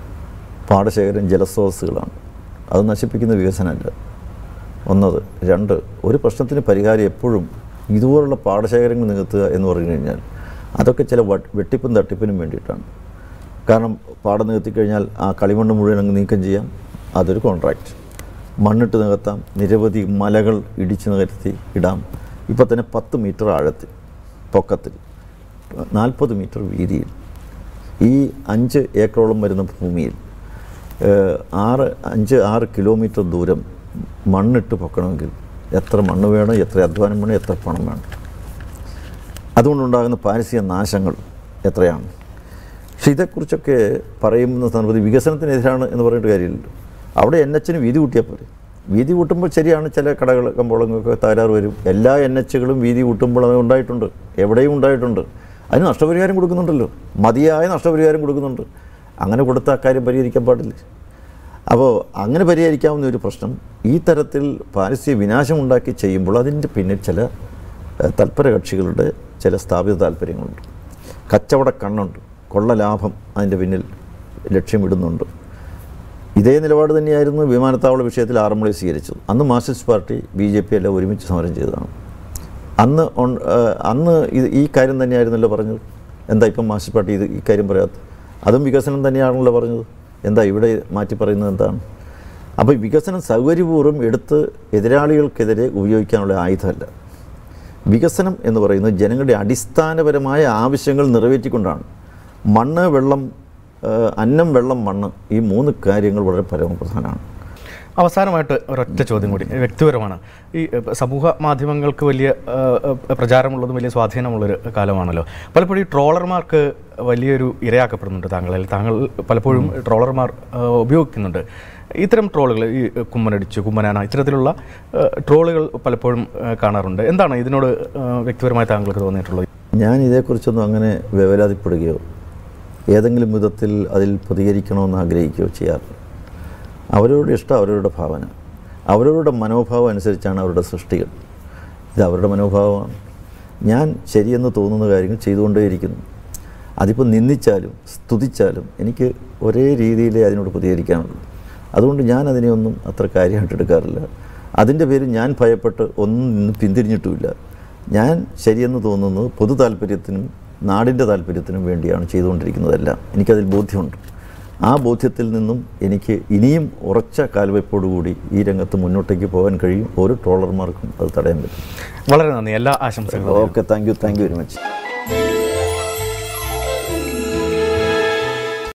പാടശേഖരം ജലസ്രോതസ്സുകളാണ് അത് നശിപ്പിക്കുന്ന വികസനമല്ല ഒന്നത് രണ്ട് ഒരു പ്രശ്നത്തിന് പരിഹാരം എപ്പോഴും ഇതുപോലുള്ള പാടശേഖരങ്ങൾ നികത്തുക എന്ന് പറഞ്ഞു കഴിഞ്ഞാൽ അതൊക്കെ ചില വട്ട് വെട്ടിപ്പും തട്ടിപ്പിനും വേണ്ടിയിട്ടാണ് കാരണം പാടം നികത്തിക്കഴിഞ്ഞാൽ ആ കളിമണ്ണ് മുഴുവൻ അങ്ങ് നീക്കം ചെയ്യാം അതൊരു കോൺട്രാക്റ്റ് മണ്ണിട്ട് നികത്താം നിരവധി മലകൾ ഇടിച്ച് നികത്തി ഇടാം ഇപ്പോൾ തന്നെ പത്ത് മീറ്റർ ആഴത്തിൽ പൊക്കത്തിൽ നാൽപ്പത് മീറ്റർ വീതിയിൽ ഈ അഞ്ച് ഏക്കറോളം വരുന്ന ഭൂമിയിൽ ഏഹ്, ആറ് അഞ്ച് ആറ് കിലോമീറ്റർ ദൂരം മണ്ണിട്ട് പൊക്കണമെങ്കിൽ എത്ര മണ്ണ് വേണം എത്ര അധ്വാനം വേണം എത്ര പണം വേണം അതുകൊണ്ടുണ്ടാകുന്ന പാരിസ്ഥിതിക നാശങ്ങൾ എത്രയാണ് പക്ഷെ ഇതേക്കുറിച്ചൊക്കെ പറയുന്ന സന്ദർഭത്തിൽ വികസനത്തിനെതിരാണ് എന്ന് പറഞ്ഞിട്ട് കാര്യമില്ലല്ലോ അവിടെ എൻ എച്ചിന് വീതി കൂട്ടിയാൽ പോരെ വീതി കൂട്ടുമ്പോൾ ശരിയാണ് ചില കടകൾ കമ്പോളങ്ങൾക്കൊക്കെ തകരാറ് വരും എല്ലാ എൻ എച്ചുകളും വീതി കൂട്ടുമ്പോൾ അത് ഉണ്ടായിട്ടുണ്ട് എവിടെയും ഉണ്ടായിട്ടുണ്ട് അതിന് നഷ്ടപരിഹാരം കൊടുക്കുന്നുണ്ടല്ലോ മതിയായ നഷ്ടപരിഹാരം കൊടുക്കുന്നുണ്ട് അങ്ങനെ കൊടുത്ത അക്കാര്യം പരിഹരിക്കാൻ പാടില്ല അപ്പോൾ അങ്ങനെ പരിഹരിക്കാവുന്ന ഒരു പ്രശ്നം ഈ തരത്തിൽ പാരിസ്ഥിതിക വിനാശം ഉണ്ടാക്കി ചെയ്യുമ്പോൾ അതിൻ്റെ പിന്നിൽ ചില ഏഹ്, തൽപര കക്ഷികളുടെ ചില സ്ഥാപിത താല്പര്യങ്ങളുണ്ട് കച്ചവട കണ്ണുണ്ട് കൊള്ള ലാഭം അതിൻ്റെ പിന്നിൽ ലക്ഷ്യമിടുന്നുണ്ട് ഇതേ നിലപാട് തന്നെയായിരുന്നു വിമാനത്താവള വിഷയത്തിൽ ആറന്മുള സ്വീകരിച്ചത് അന്ന് Marxist party B J P എല്ലാം ഒരുമിച്ച് സമരം ചെയ്തതാണ് അന്ന് on- ഏഹ്, അന്ന് ഇത് ഈ കാര്യം തന്നെയായിരുന്നല്ലോ പറഞ്ഞത് എന്താ ഇപ്പം മാർക്സിസ്റ്റ് പാർട്ടി ഇത് ഈ കാര്യം പറയാത്തത് അതും വികസനം തന്നെയാണല്ലോ പറഞ്ഞത് എന്താ ഇവിടെ മാറ്റി പറയുന്നത് എന്താണ് അപ്പോൾ ഈ വികസനം സൗകര്യപൂർവ്വം എടുത്ത് എതിരാളികൾക്കെതിരെ ഉപയോഗിക്കാനുള്ള ആയുധമല്ല വികസനം എന്ന് പറയുന്നത് ജനങ്ങളുടെ അടിസ്ഥാനപരമായ ആവശ്യങ്ങൾ നിറവേറ്റിക്കൊണ്ടാണ് മണ്ണ് വെള്ളം ഏഹ്, അന്നം വെള്ളം മണ്ണ് ഈ മൂന്ന് കാര്യങ്ങൾ വളരെ പരമപ്രധാനമാണ് അവസാനമായിട്ട് ഒരൊറ്റ ചോദ്യം കൂടി വ്യക്തിപരമാണ് ഈ ഏഹ്, സമൂഹ മാധ്യമങ്ങൾക്ക് വലിയ ഏഹ്, ഏഹ്, പ്രചാരമുള്ളതും വലിയ സ്വാധീനമുള്ളൊരു കാലമാണല്ലോ പലപ്പോഴും ഈ ട്രോളർമാർക്ക് വലിയൊരു ഇരയാക്കപ്പെടുന്നുണ്ട് താങ്കൾ അല്ലെങ്കിൽ താങ്കൾ പലപ്പോഴും ട്രോളർമാർ ഏഹ്, ഉപയോഗിക്കുന്നുണ്ട് ഇത്തരം ട്രോളുകൾ ഈ കുമ്മനടിച്ചു കുമ്മനാന ഇത്തരത്തിലുള്ള ഏഹ്, ട്രോളുകൾ പലപ്പോഴും ഏഹ്, കാണാറുണ്ട് എന്താണ് ഇതിനോട് ഏഹ്, വ്യക്തിപരമായി താങ്കൾക്ക് തോന്നിയിട്ടുള്ളത് ഞാൻ ഇതേക്കുറിച്ചൊന്നും അങ്ങനെ വേവലാതിപ്പെടുകയോ ഏതെങ്കിലും വിധത്തിൽ അതിൽ പ്രതികരിക്കണമെന്ന് ആഗ്രഹിക്കുകയോ ചെയ്യാറില്ല അവരവരുടെ ഇഷ്ടം അവരവരുടെ ഭാവന അവരവരുടെ മനോഭാവം അനുസരിച്ചാണ് അവരുടെ സൃഷ്ടികൾ ഇത് അവരുടെ മനോഭാവമാണ് ഞാൻ ശരിയെന്ന് തോന്നുന്ന കാര്യങ്ങൾ ചെയ്തുകൊണ്ടേയിരിക്കുന്നു അതിപ്പോൾ നിന്ദിച്ചാലും സ്തുതിച്ചാലും എനിക്ക് ഒരേ രീതിയിലേ അതിനോട് പ്രതികരിക്കാനുള്ളൂ അതുകൊണ്ട് ഞാൻ അതിനെയൊന്നും അത്ര കാര്യമായിട്ട് എടുക്കാറില്ല അതിൻ്റെ പേരിൽ ഞാൻ ഭയപ്പെട്ട് ഒന്നും നിന്ന് പിന്തിരിഞ്ഞിട്ടുമില്ല ഞാൻ ശരിയെന്ന് തോന്നുന്നത് പൊതു താല്പര്യത്തിനും നാടിൻ്റെ താല്പര്യത്തിനും വേണ്ടിയാണ് ചെയ്തുകൊണ്ടിരിക്കുന്നതെല്ലാം എനിക്കതിൽ ബോധ്യമുണ്ട് ആ ബോധ്യത്തിൽ നിന്നും എനിക്ക് ഇനിയും ഉറച്ച കാൽവയ്പോടുകൂടി ഈ രംഗത്ത് മുന്നോട്ടേക്ക് പോകാൻ കഴിയും ഓരോ ട്രോളർമാർക്കും അത് തടയാൻ പറ്റും വളരെ നന്ദി എല്ലാ ആശംസകളും okay thank you thank you very much